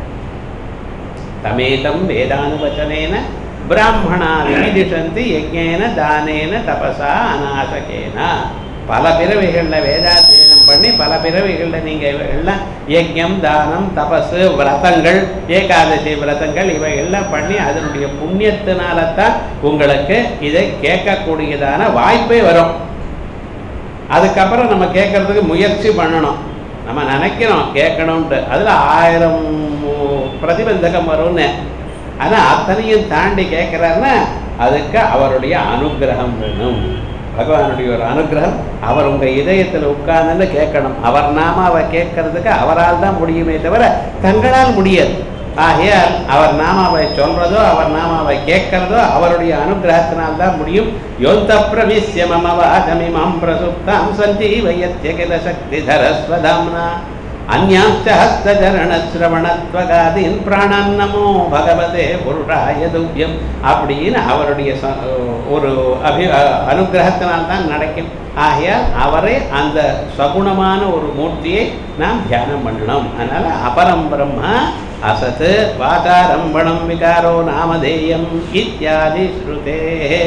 தமேதம் வேதானுவச்சனேன பிராமணா விதிஷந்தி யஜ்ஞேன தானேன தபசா அநாசகேன பல பிறவிகளில் வேதாத்தியனம் பண்ணி பல பிறவிகளில் நீங்கள் இவைகள்லாம் யஜ்ஞம் தானம் தபசு விரதங்கள் ஏகாதசி விரதங்கள் இவைகள்லாம் பண்ணி அதனுடைய புண்ணியத்தினால தான் உங்களுக்கு இதை கேட்கக்கூடியதான வாய்ப்பே வரும் அதுக்கப்புறம் நம்ம கேட்கறதுக்கு முயற்சி பண்ணணும் நம்ம நினைக்கிறோம் கேட்கணும்ட்டு அதில் ஆயிரம் பிரதிபந்தகம் வரும்னு ஆனால் அத்தனையும் தாண்டி கேட்குறாருன்னா அதுக்கு அவருடைய அனுக்கிரகம் வேணும் பகவானுடைய ஒரு அனுக்கிரகம் அவர் உங்கள் இதயத்தில் உட்கார்ந்துன்னு கேட்கணும் அவர் நாமாவை கேட்கறதுக்கு அவரால் தான் முடியுமே தவிர தங்களால் முடியாது ஆகையால் அவர் நாமாவை சொல்றதோ அவர் நாமாவை கேட்கிறதோ அவருடைய அனுகிரகத்தினால் தான் முடியும் யோந்த பிரவிசிய மம வாதமிமாம் பிரசுப்தாம் சஞ்சீவயத்ய கில சக்தி தரஸ்வதாம்னா அந்யாச்ச ஹஸ்தச்சரணஸ்ரவணத்வகாதீன் பிராணம் நமோ பகவதே புருஷாய துவ்யம் அப்படின்னு அவருடைய ச- ஒரு அபி அ- அனுக்கிரகத்தினால் தான் நடக்கும் ஆகையால் அவரே அந்த சகுணமான ஒரு மூர்த்தியை நாம் தியானம் பண்ணணும் அதனால அபரம் பிரம்மா அசத் வாதாரம்பணம் விகாரோ நாமதேயம் இத்தியாதி ஸ்ருதே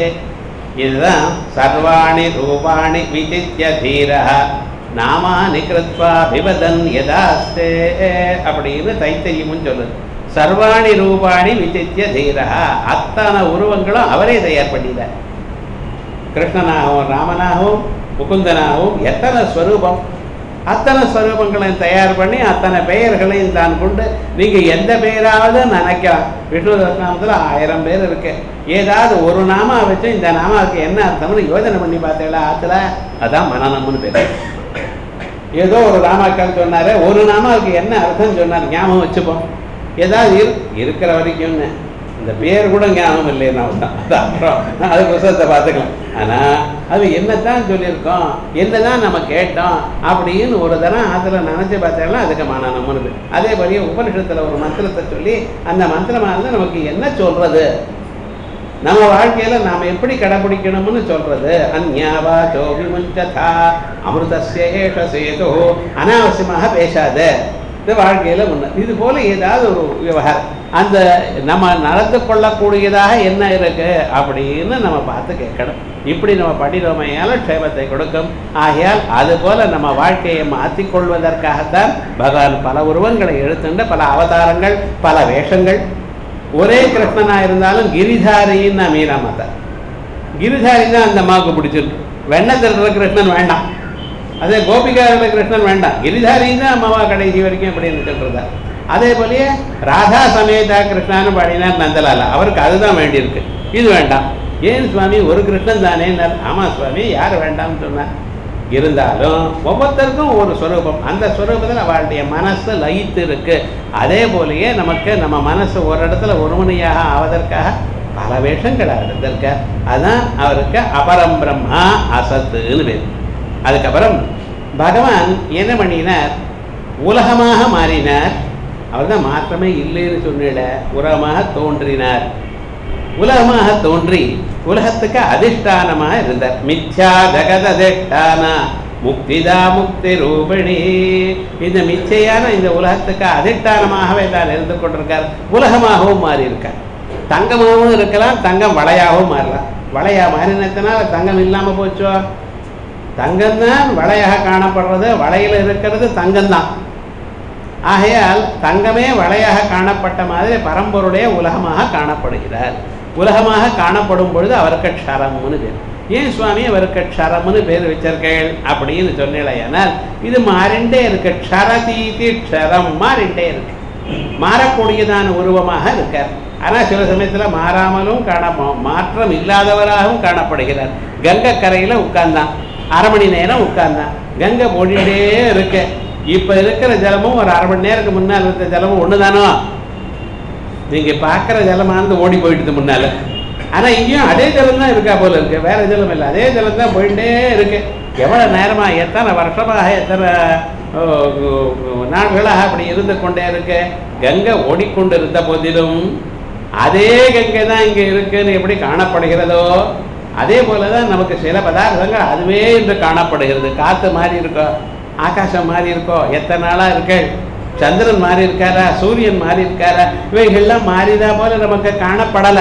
இதுதான் சர்வாணி ரூபாணி விசித்திய தீரா நாமானி கிருத்வா விவதன் யதாஸ்தே அப்படின்னு தைத்தரியமும் சொல்லுது சர்வாணி ரூபாணி விசித்திய தீரா அத்தனை உருவங்களும் அவரே தயார் பண்ணிட்டார் கிருஷ்ணனாகவும் ராமனாகவும் முகுந்தனாகவும் எத்தனை ஸ்வரூபம் அத்தனை ஸ்வரூபங்களையும் தயார் பண்ணி அத்தனை பெயர்களையும் தான் கொண்டு நீங்க எந்த பெயராவது நினைக்கலாம் விஷ்ணு நாமத்தில் ஆயிரம் பேர் இருக்கு ஏதாவது ஒரு நாமா வச்சு இந்த நாமாவுக்கு என்ன அர்த்தம்னு யோசனை பண்ணி பார்த்தீங்களா ஆத்துல அதான் மனநம்னு பேர் ஏதோ ஒரு ராமாக்கள் சொன்னாரு ஒரு நாமாவுக்கு என்ன அர்த்தம் சொன்னார் ஞாபகம் வச்சுப்போம் ஏதாவது இரு இருக்கிற வரைக்கும்னு இந்த பேர் கூட ஞாபகம் இல்லைன்னா தான் அது அப்புறம் அது புத்தகத்தை பார்த்துக்கலாம் ஆனால் அது என்னத்தான் சொல்லியிருக்கோம் என்னதான் நம்ம கேட்டோம் அப்படின்னு ஒரு தரம் அதில் நினச்சி பார்த்தோம்னா அதுக்கு மனநம்னு பேர் அதே மாதிரியே உபனிஷத்தில் ஒரு மந்திரத்தை சொல்லி அந்த மந்திரமாக இருந்தால் நமக்கு என்ன சொல்றது நம்ம வாழ்க்கையில நாம எப்படி கடைபிடிக்கணும்னு சொல்றது அந்யாவா சோபி முஞ்சதா அமிர்தஸ்ய ஏஷ சேதோ அனாவசியமாக பேசாத இது வாழ்க்கையில முன்ன இது போல ஏதாவது ஒரு விவகாரம் அந்த நம்ம நடந்து கொள்ளக்கூடியதாக என்ன இருக்கு அப்படின்னு நம்ம பார்த்து கேட்கணும் இப்படி நம்ம படிரோமையால க்ஷேமத்தை கொடுக்கும் ஆகையால் அது போல நம்ம வாழ்க்கையை மாற்றிக் கொள்வதற்காகத்தான் பகவான் பல உருவங்களை எடுத்துண்டு பல அவதாரங்கள் பல வேஷங்கள் ஒரே கிருஷ்ணனா இருந்தாலும் கிரிதாரின்னு நான் மீரா மாத்தா கிரிதாரி தான் அந்த அம்மாவுக்கு பிடிச்சிருக்கு வெண்ணத்தில் இருக்கிற கிருஷ்ணன் வேண்டாம் அதே கோபிகாரில் கிருஷ்ணன் வேண்டாம் கிரிதாரி தான் அம்மாவா கடைசி வரைக்கும் அப்படின்னு சொல்றதா அதே போலயே ராதா சமேதா கிருஷ்ணான்னு பாடினார் நந்தலால அவருக்கு அதுதான் வேண்டியிருக்கு இது வேண்டாம் ஏன் சுவாமி ஒரு கிருஷ்ணன் தானே ஆமா சுவாமி யார் வேண்டாம்னு சொன்னார் இருந்தாலும் ஒவ்வொருத்தருக்கும் ஒரு ஸ்வரூபம் அந்த ஸ்வரூபத்தில் அவளுடைய மனசு லயித்து இருக்கு அதே போலயே நமக்கு நம்ம மனசு ஒரு இடத்துல ஒருமனையாக ஆவதற்காக பல வேஷங்கள் எடுத்திருக்க அதான் அவருக்கு அபரம் பிரம்மா அசத்துன்னு பேர் அதுக்கப்புறம் பகவான் என்ன பண்ணினார் உலகமாக மாறினார் அவர் தான் மாற்றமே இல்லைன்னு சொன்னிட உலகமாக தோன்றினார் உலகமாக தோன்றி உலகத்துக்கு அதிஷ்டானமாக இருந்தார் மித்யா ஜெகத் அதிஷ்டான முக்திதா முக்தி ரூபிணி இந்த மிச்சையான இந்த உலகத்துக்கு அதிஷ்டானமாகவே தான் இருந்து கொண்டிருக்கார் உலகமாகவும் மாறி இருக்கார் தங்கமாகவும் இருக்கலாம் தங்கம் வளையாகவும் மாறலாம் வளையா மாறினத்தினால தங்கம் இல்லாம போச்சோ தங்கம்தான் வளையாக காணப்படுறது வளையில் இருக்கிறது தங்கம்தான் ஆகையால் தங்கமே வளையாக காணப்பட்ட மாதிரி பரம்பொருடைய உலகமாக காணப்படுகிறார் உலகமாக காணப்படும் பொழுது அவருக்கு க்ஷரம்னு பேர் ஏன் சுவாமி அவருக்கு க்ஷரம்னு பேர் வச்சிருக்கேள் அப்படின்னு சொன்னேனால் இது மாறிண்டே இருக்கு க்ஷரதீதி க்ஷரம் மாறிண்டே இருக்கு மாறக்கூடியதான உருவமாக இருக்கார் ஆனால் சில சமயத்தில் மாறாமலும் காண மாற்றம் இல்லாதவராகவும் காணப்படுகிறார் கங்கை கரையில் உட்கார்ந்தான் அரை மணி நேரம் உட்கார்ந்தான் கங்கை ஓடிட்டே இருக்கு இப்போ இருக்கிற ஜலமும் ஒரு அரை மணி நேரத்துக்கு முன்னால் இருந்த ஜலமும் ஒன்று தானோ நீங்கள் பார்க்குற ஜலமானது ஓடி போயிடுது முன்னால் ஆனால் இங்கேயும் அதே ஜலம் தான் இருக்கா போல இருக்கு வேற ஜலம் இல்லை அதே ஜலம் தான் போயிட்டே இருக்கு எவ்வளோ நேரமாக எத்தனை வருஷமாக எத்தனை ஓ, ஓ, ஓ, நாட்களாக அப்படி இருந்து கொண்டே இருக்கு கங்கை ஓடிக்கொண்டு இருந்த போதிலும் அதே கங்கை தான் இங்கே இருக்குன்னு எப்படி காணப்படுகிறதோ அதே போல தான் நமக்கு சில பதார்த்தங்கள் அதுவே இன்று காணப்படுகிறது காற்று மாதிரி இருக்கோ ஆகாசம் மாதிரி இருக்கோ எத்தனை நாளாக இருக்கு சந்திரன் மாறி இருக்காரா சூரியன் மாறி இருக்காரா இவைகள்லாம் மாறிதா போல நமக்கு காணப்படலை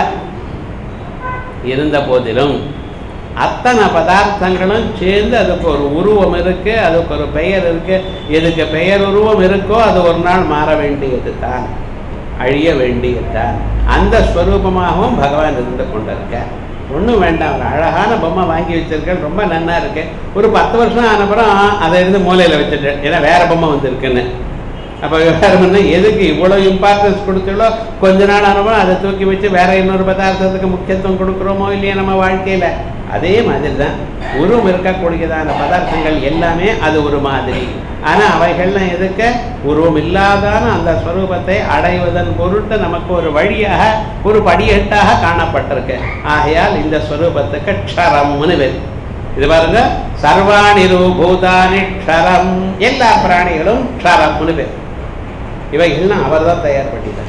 இருந்த போதிலும் அத்தனை பதார்த்தங்களும் சேர்ந்து அதுக்கு ஒரு உருவம் இருக்கு அதுக்கு ஒரு பெயர் இருக்கு எதுக்கு பெயர் உருவம் இருக்கோ அது ஒரு நாள் மாற வேண்டியது தான் அழிய வேண்டியது தான் அந்த ஸ்வரூபமாகவும் பகவான் இருந்து கொண்டிருக்கார் ஒன்றும் வேண்டாம் ஒரு அழகான பொம்மை வாங்கி வச்சிருக்கேன் ரொம்ப நன்னா இருக்கு ஒரு பத்து வருஷம் ஆனப்புறம் அதை இருந்து மூலையில் வச்சுட்டேன் ஏன்னா வேற பொம்மை வந்திருக்குன்னு அப்போ விவகாரம் என்ன எதுக்கு இவ்வளோ இம்பார்ட்டன்ஸ் கொடுத்துள்ளோ கொஞ்ச நாள் ஆனப்புறம் அதை தூக்கி வச்சு வேற இன்னொரு பதார்த்தத்துக்கு முக்கியத்துவம் கொடுக்குறோமோ இல்லையா நம்ம வாழ்க்கையில் அதே மாதிரி தான் உருவம் இருக்கக்கூடியதான பதார்த்தங்கள் எல்லாமே அது ஒரு மாதிரி ஆனால் அவைகள்லாம் எதுக்கு உருவம் இல்லாதான அந்த ஸ்வரூபத்தை அடைவதன் பொருட்டு நமக்கு ஒரு வழியாக ஒரு படியட்டாக காணப்பட்டிருக்கு ஆகையால் இந்த ஸ்வரூபத்துக்கு க்ஷரம்னு பேர் இது பாருங்க சர்வாணி பூதானி க்ஷரம் எல்லா பிராணிகளும் க்ஷரம்னு பேர் இவைகள்லாம் அவர் தான் தயார் பண்ணிட்டார்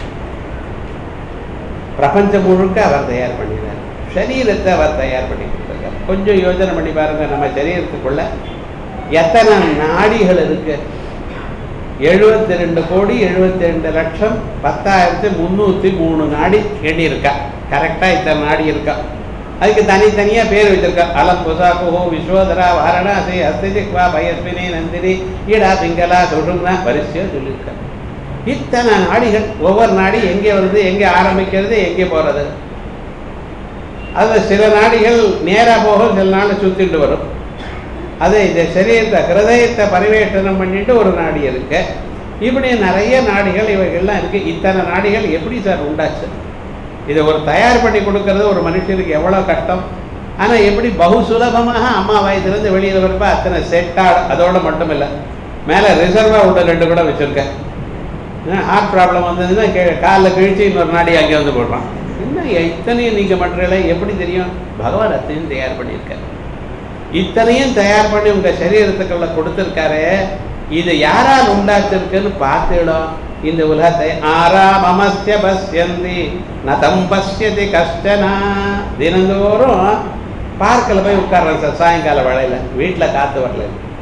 பிரபஞ்சம் முழுக்க அவர் தயார் பண்ணினார் சரீரத்தை அவர் தயார் பண்ணி கொடுத்துருக்கார் கொஞ்சம் யோசனை பண்ணி பாருங்க நம்ம சரீரத்துக்குள்ள எத்தனை நாடிகள் இருக்கு எழுபத்தி ரெண்டு கோடி எழுபத்தி ரெண்டு லட்சம் பத்தாயிரத்தி முந்நூற்றி மூணு நாடி எண்ணியிருக்கா கரெக்டாக இத்தனை நாடி இருக்கா அதுக்கு தனித்தனியாக பேர் வச்சிருக்கா அலம் புசா குஹோ விஸ்வோதரா வாரணாசி அஸ்திஜிக்வா பயஸ்வினி நந்தினி ஈடா பிங்களா சொல்லுங்கனா வரிசையாக சொல்லியிருக்கா இத்தனை நாடிகள் ஒவ்வொரு நாடி எங்கே வருது எங்கே ஆரம்பிக்கிறது எங்கே போகிறது அதில் சில நாடிகள் நேராக போகும் சில நாள் சுற்றிட்டு வரும் அது இந்த சரீரத்தை ஹிருதயத்தை பரிவேஷனம் பண்ணிட்டு ஒரு நாடி இருக்கு இப்படி நிறைய நாடிகள் இவைகள்லாம் இருக்கு இத்தனை நாடிகள் எப்படி சார் உண்டாச்சு இதை ஒரு தயார் பண்ணி கொடுக்கறது ஒரு மனுஷனுக்கு எவ்வளோ கஷ்டம் ஆனால் எப்படி பகு சுலபமாக அம்மா வயதுலேருந்து வெளியில் வரப்ப அத்தனை செட்டாக அதோட மட்டும் இல்லை மேலே ரிசர்வாக உள்ள ரெண்டு கூட வச்சுருக்கேன் ஹார்ட் ப்ராப்ளம் வந்ததுன்னா கே காலில் கிழிச்சு இன்னொரு நாடி அங்கே வந்து போடுறான் என்ன இத்தனையும் நீங்கள் பண்ணுறீங்களே எப்படி தெரியும் பகவான் அத்தனையும் தயார் பண்ணியிருக்காரு இத்தனையும் தயார் பண்ணி உங்கள் சரீரத்துக்குள்ள கொடுத்துருக்காரு இது யாரால் உண்டாச்சிருக்குன்னு பார்த்துடும் இந்த உலகத்தை ஆராமமஸ்ய பஸ்யந்தி நதம் பஸ்யதி கஷ்டனா தினந்தோறும் பார்க்கில் போய் உட்கார்றேன் சார் சாயங்கால வேளையில் வீட்டில் காற்று வரல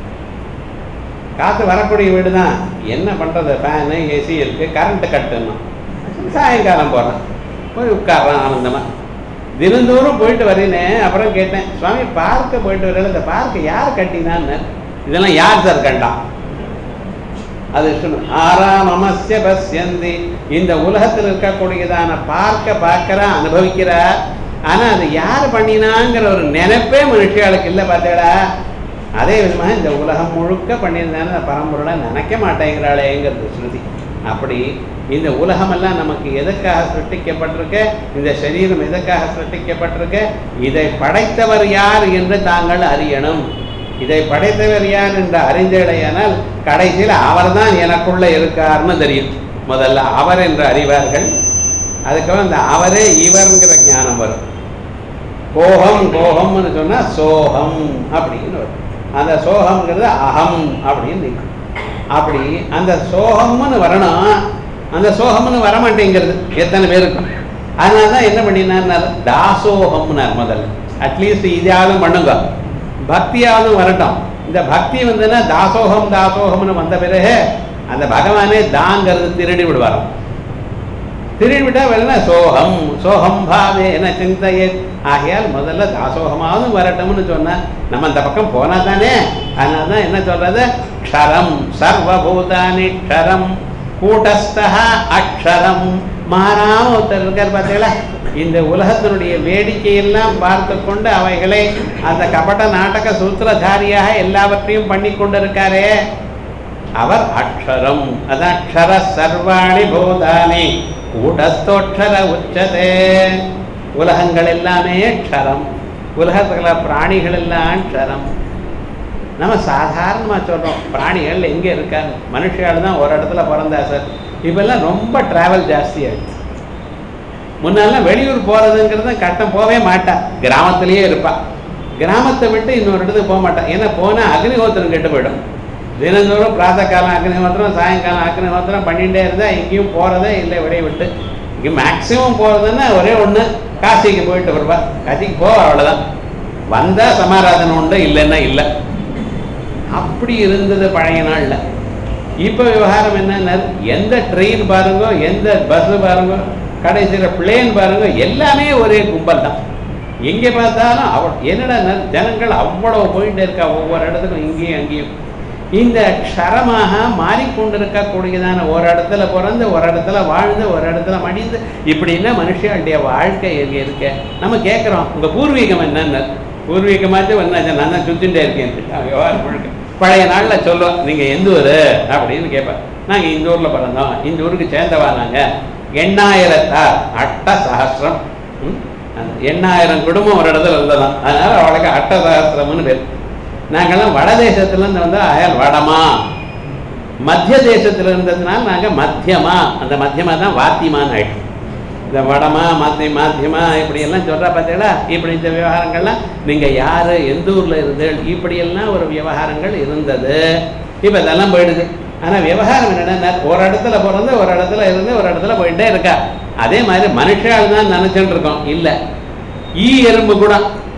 காற்று வரக்கூடிய வீடு தான் என்ன பண்ணுறது ஃபேனு ஏசி இருக்குது கரண்ட்டு கட்டணும் சாயங்காலம் போகிறேன் போய் உட்கார்றேன் ஆனந்தமாக தினந்தோறும் போயிட்டு வரேனே அப்புறம் கேட்டேன் சுவாமி பார்க்க போயிட்டு வரல இந்த பார்க்க யார் கட்டினான்னு இதெல்லாம் யார் சார் கண்டான் அது சொல்லணும் ஆறாம் அமஸ்ய பஸ்யந்தி இந்த உலகத்தில் இருக்கக்கூடியதான பார்க்க பார்க்கிற அனுபவிக்கிறா ஆனால் அது யார் பண்ணினாங்கிற ஒரு நினைப்பே மனுஷியாளுக்கு இல்லை பார்த்தேடா அதே விதமாக இந்த உலகம் முழுக்க பண்ணியிருந்தானே அந்த பரம்பொருளை நினைக்க மாட்டேங்கிறாளேங்கிறது ஸ்ருதி அப்படி இந்த உலகமெல்லாம் நமக்கு எதுக்காக சிருஷ்டிக்கப்பட்டிருக்கு இந்த சரீரம் எதுக்காக சிருஷ்டிக்கப்பட்டிருக்கு இதை படைத்தவர் யார் என்று தாங்கள் அறியணும் இதை படைத்தவர் யார் என்று அறிந்தடையானால் கடைசியில் அவர்தான் எனக்குள்ள இருக்கார்னு தெரியும் முதல்ல அவர் என்று அறிவார்கள் அதுக்கப்புறம் இந்த அவரே இவருங்கிற ஞானம் வரும் கோகம் கோகம்னு சொன்னால் சோகம் அப்படின்னு வரும் அந்த சோகம்ங்கிறது அகம் அப்படின்னு நிற்கும் அப்படி அந்த சோகம்னு வரணும் அந்த சோகம்னு வரமாட்டேங்கிறது எத்தனை பேருக்கும் அதனால தான் என்ன பண்ணினார் தாசோகம்னார் முதல்ல அட்லீஸ்ட் இதையாவது பண்ணுங்க பக்தியாவது வரட்டும் இந்த பக்தி வந்துன்னா தாசோகம் தாசோகம்னு வந்த பிறகு அந்த பகவானே தாங்கிறது திருடி விடுவாராம் திரும்பி விட்டா வேற சோகம் சோகம் பாவேன சிந்தையே ஆகையால் முதல்ல தாசோகமாவது வரட்டும்னு சொன்னா நம்ம அந்த பக்கம் போனா தானே அதனால தான் என்ன சொல்றது க்ஷரம் சர்வபூதானி க்ஷரம் கூட்டஸ்தா அக்ஷரம் மாறாம ஒருத்தர் இருக்கார் பார்த்தீங்களா இந்த உலகத்தினுடைய வேடிக்கையெல்லாம் பார்த்து கொண்டு அவைகளை அந்த கபட நாடக சூத்திரதாரியாக எல்லாவற்றையும் பண்ணி கொண்டிருக்காரே அவர் அக்ஷரம் அதான் அக்ஷர சர்வாணி பூதானி கூடஸ்தோட்சர உச்சதே உலகங்கள் எல்லாமே க்ஷரம் உலகத்துல பிராணிகள் எல்லாம் க்ஷரம் நம்ம சாதாரணமாக சொல்கிறோம் பிராணிகள் எங்கே இருக்காங்க மனுஷியால் தான் ஒரு இடத்துல பிறந்தா சார் இப்பெல்லாம் ரொம்ப டிராவல் ஜாஸ்தி ஆயிடுச்சு முன்னெல்லாம் வெளியூர் போகிறதுங்கிறது கட்டம் போகவே மாட்டா கிராமத்திலேயே இருப்பா கிராமத்தை விட்டு இன்னொரு இடத்துக்கு போக மாட்டான் ஏன்னா போனால் அக்னிஹோத்திரம் கெட்டு போயிடும் தினந்தோறும் பிராத காலம் அக்னிஹோத்திரம் சாயங்காலம் அக்னிஹோத்திரம் பண்ணிகிட்டே இருந்தால் எங்கேயும் போகிறதே இல்லை வெளியே விட்டு இங்கே மேக்ஸிமம் போகிறதுன்னா ஒரே ஒன்று காசிக்கு போயிட்டு வருவா காசிக்கு போவா அவ்வளோதான் வந்தால் சமாராதனை உண்டு இல்லைன்னா இல்லை அப்படி இருந்தது பழைய நாளில் இப்போ விவகாரம் என்னன்னா எந்த ட்ரெயின் பாருங்க எந்த பஸ் பாருங்க கடைசியில் பிளேன் பாருங்க எல்லாமே ஒரே கும்பல் தான் எங்கே பார்த்தாலும் அவ என்னடா ந- ஜனங்கள் அவ்வளவு போயிட்டே இருக்கா ஒவ்வொரு இடத்துக்கும் இங்கேயும் அங்கேயும் இந்த க்ஷரமாக மாறிக்கொண்டிருக்கக்கூடியதான ஒரு இடத்துல பிறந்து ஒரு இடத்துல வாழ்ந்து ஒரு இடத்துல மடிந்து இப்படின்னா மனுஷனுடைய வாழ்க்கை எங்கே இருக்க நம்ம கேட்குறோம் உங்கள் பூர்வீகம் என்னன்னு பூர்வீகமாச்சும் என்ன நான் தான் சுத்தின்ண்டே இருக்கேன் விவகாரம் முழுக்க பழைய நாளில் சொல்லுவோம் நீங்கள் எந்த ஊர் அப்படின்னு கேட்பேன் நாங்கள் இந்த ஊரில் பிறந்தோம் இந்த ஊருக்கு சேர்ந்தவா நாங்கள் எண்ணாயிரத்தார் அட்ட சஹசிரம் ம்? அந்த எண்ணாயிரம் குடும்பம் ஒரு இடத்துல இருந்ததாம் அதனால அவளுக்கு அட்ட சஹசிரம்னு பேர் நாங்கெல்லாம் வட தேசத்துலேருந்து வந்தால் அயல் வடமா மத்திய தேசத்துல இருந்ததுனால நாங்கள் மத்தியமா அந்த மத்தியமா தான் வாத்தியமான்னு ஆயிடும் இந்த வடமா மத்திய மாத்தியமா இப்படி எல்லாம் சொல்றா பார்த்தீங்களா இப்படி இந்த விவகாரங்கள்லாம் நீங்க யாரு எந்த ஊர்ல இருந்து இப்படியெல்லாம் ஒரு விவகாரங்கள் இருந்தது இப்போ இதெல்லாம் போயிடுது ஆனா விவகாரம் என்னன்னா ஒரு இடத்துல பிறந்து ஒரு இடத்துல இருந்து ஒரு இடத்துல போயிட்டே இருக்கா அதே மாதிரி மனுஷால் தான் நினைச்சுட்டு இருக்கோம் இல்ல ஈ எறும்பு கூட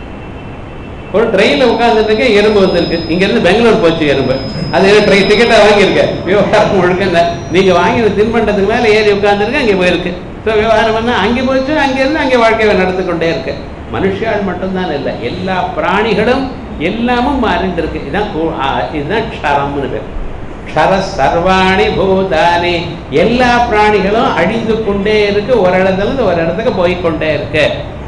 ஒரு ட்ரெயினில் உட்காந்துட்டு எறும்பு வந்திருக்கு இங்கேருந்து பெங்களூர் போச்சு எறும்பு அது ட்ரெயின் டிக்கெட்டாக வாங்கியிருக்கேன் விவகாரம் முழுக்க இந்த நீங்கள் வாங்கின தின்பண்டத்துக்கு மேலே ஏறி உட்காந்துருக்கு அங்கே போயிருக்கு ஸோ விவகாரம் பண்ணால் அங்கே போச்சு அங்கேருந்து அங்கே வாழ்க்கையை நடந்து கொண்டே இருக்கு மனுஷால் மட்டும்தான் இல்லை எல்லா பிராணிகளும் எல்லாமும் மாறிண்டிருக்கு இதுதான் கூ- ஆ, இதுதான் க்ஷரம்னு பேர் க்ஷர சர்வாணி பூதானி எல்லா பிராணிகளும் அழிந்து கொண்டே இருக்கு ஒரு இடத்துல இருந்து ஒரு இடத்துக்கு போய்க்கொண்டே இருக்கு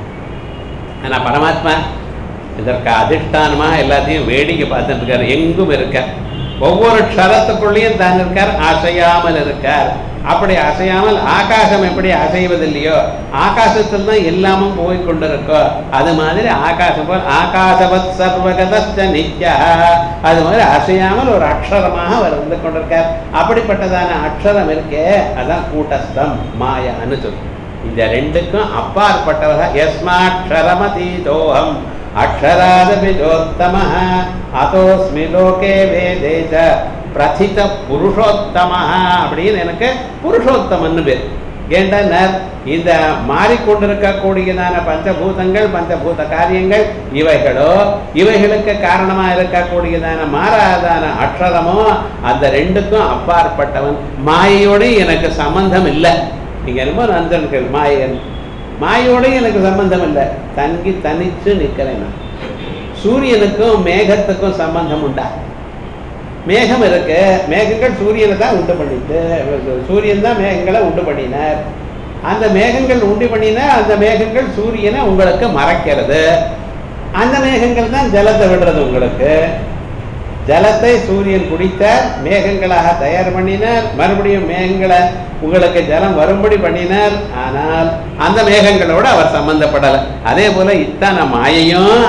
ஆனா பரமாத்மா இதற்கு அதிஷ்டானமாக எல்லாத்தையும் வேடிக்கை பார்த்துட்டு இருக்கார் எங்கும் இருக்கார் ஒவ்வொரு க்ஷரத்துக்குள்ளேயும் தான் இருக்கார் அசையாமல் இருக்கார் அப்படி அசையாமல் ஆகாசம் எப்படி அசைவதில்லையோ ஆகாசத்தில் தான் எல்லாமும் போய் கொண்டிருக்கோ அது மாதிரி ஆகாசம் போல் ஆகாசவத் சர்வகதஸ்த நித்யா அது மாதிரி அசையாமல் ஒரு அக்ஷரமாக அவர் வந்து கொண்டிருக்கார் அப்படிப்பட்டதான அக்ஷரம் இருக்கே அதான் கூட்டஸ்தம் மாயான்னு சொல்லும் இந்த ரெண்டுக்கும் அப்பாற்பட்டவக யஸ்மாட்சரமதீதோகம் அக்ஷராதபி ஜோத்தம அதோஸ்மி லோகே வேதே ச பிரதித புருஷோத்தம அப்படின்னு எனக்கு புருஷோத்தமன்னு பேர் ஏண்டா இந்த மாறிக்கொண்டிருக்கக்கூடியதான பஞ்சபூதங்கள் பஞ்சபூத காரியங்கள் இவைகளோ இவைகளுக்கு காரணமா இருக்கக்கூடியதான மாறாதான அக்ஷரமோ அந்த ரெண்டுக்கும் அப்பாற்பட்டவன் மாயையோட எனக்கு சம்பந்தம் இல்லை நீங்க என்னமோ நந்தன்கள் மாயன் மாயோட எனக்கு சம்பந்தம் இல்லை தங்கி தனிச்சு நிற்கிறேன் நான் சூரியனுக்கும் மேகத்துக்கும் சம்பந்தம் உண்டா மேகம் இருக்கு மேகங்கள் சூரியனை தான் உண்டு பண்ணிட்டு சூரியன் தான் மேகங்களை உண்டு பண்ணினார் அந்த மேகங்கள் உண்டு பண்ணினா அந்த மேகங்கள் சூரியனை உங்களுக்கு மறைக்கிறது அந்த மேகங்கள் தான் ஜலத்தை விடுறது உங்களுக்கு ஜலத்தை சூரியன் குடித்தார் மேகங்களாக தயார் பண்ணினார் மறுபடியும் மேகங்களை உங்களுக்கு ஜலம் வரும்படி பண்ணினார் ஆனால் அந்த மேகங்களோட அவர் சம்பந்தப்படலை அதே போல இத்தனை மாயையும்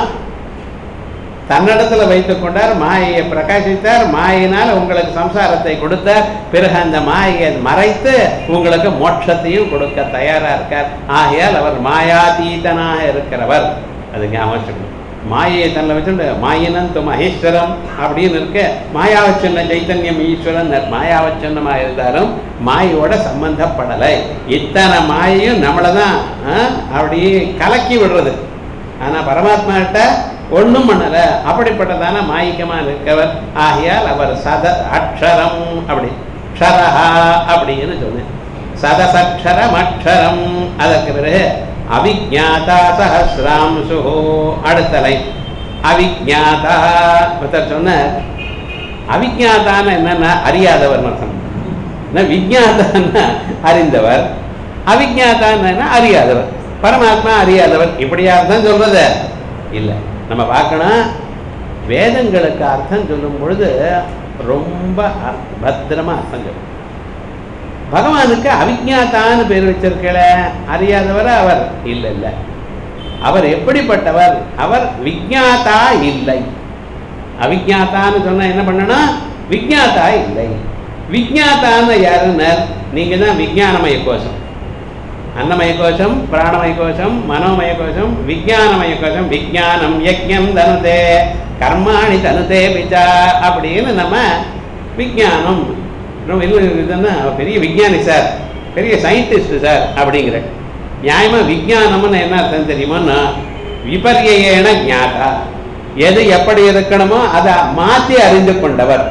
தன்னிடத்துல வைத்துக் கொண்டார் மாயையை பிரகாசித்தார் மாயினால் உங்களுக்கு சம்சாரத்தை கொடுத்தார் பிறகு அந்த மாயையை மறைத்து உங்களுக்கு மோட்சத்தையும் கொடுக்க தயாரா இருக்கார் ஆகையால் அவர் மாயாதீதனாக இருக்கிறவர் அது ஞாபகம் வச்சுக்கணும் மாயையை தன்னை வச்சுட்டு மாயினந்து மகேஸ்வரம் அப்படின்னு இருக்க மாயாவச்சன்ன சைத்தன்யம் ஈஸ்வரன் மாயாவச்சன்னமாக இருந்தாலும் மாயோட சம்பந்தப்படலை இத்தனை மாயையும் நம்மளை தான் அப்படி கலக்கி விடுறது ஆனா பரமாத்மா கிட்ட ஒண்ணும் பண்ணல அப்படிப்பட்டதான மாயிக்கமா இருக்கவர் ஆகையால் அவர் சத அக்ஷரம் அப்படி க்ஷரஹா அப்படின்னு சொன்னேன் சதசக்ஷரம் அக்ஷரம் அதற்கு பிறகு அவிஜாதா சஹசிராம்சு அடுத்த லைன் அவிஜாதா ஒருத்தர் சொன்னார் அவிஜாதான்னு என்னன்னா அறியாதவர் அர்த்தம் என்ன விஜாதான்னா அறிந்தவர் அவிஜாதான்னா அறியாதவர் பரமாத்மா அறியாதவர் இப்படியா அர்த்தம் சொல்றது இல்லை நம்ம பார்க்கணும் வேதங்களுக்கு அர்த்தம் சொல்லும் பொழுது ரொம்ப அ- பத்திரமா அர்த்தம் சொல்லும் பகவானுக்கு அவிஜாதான்னு பேர் வச்சிருக்கல அறியாதவர் அவர் இல்லை இல்லை அவர் எப்படிப்பட்டவர் அவர் விஜாதா இல்லை அவிஜாத்தான்னு சொன்னா என்ன பண்ணணும் விஜாதா இல்லை விஜாத்தான்னு யாருன்னு நீங்க தான் விஜயானமய கோஷம் அன்னமய கோஷம் பிராணமய கோஷம் மனோமய கோஷம் விஜயானமய கோஷம் விஜயானம் யஜ்யம் தனுதே கர்மாணி தனுதே பிச்சா அப்படின்னு நம்ம விஜயானம் ரொம்ப இல்லை இதுன்னா பெரிய விஞ்ஞானி சார் பெரிய சயின்டிஸ்ட் சார் அப்படிங்கிற நியாயமா விஜயானம்னு என்ன அர்த்தம் தெரியுமான்னா விபர்யேன ஞாதா எது எப்படி இருக்கணுமோ அதை மாற்றி அறிந்து கொண்டவர்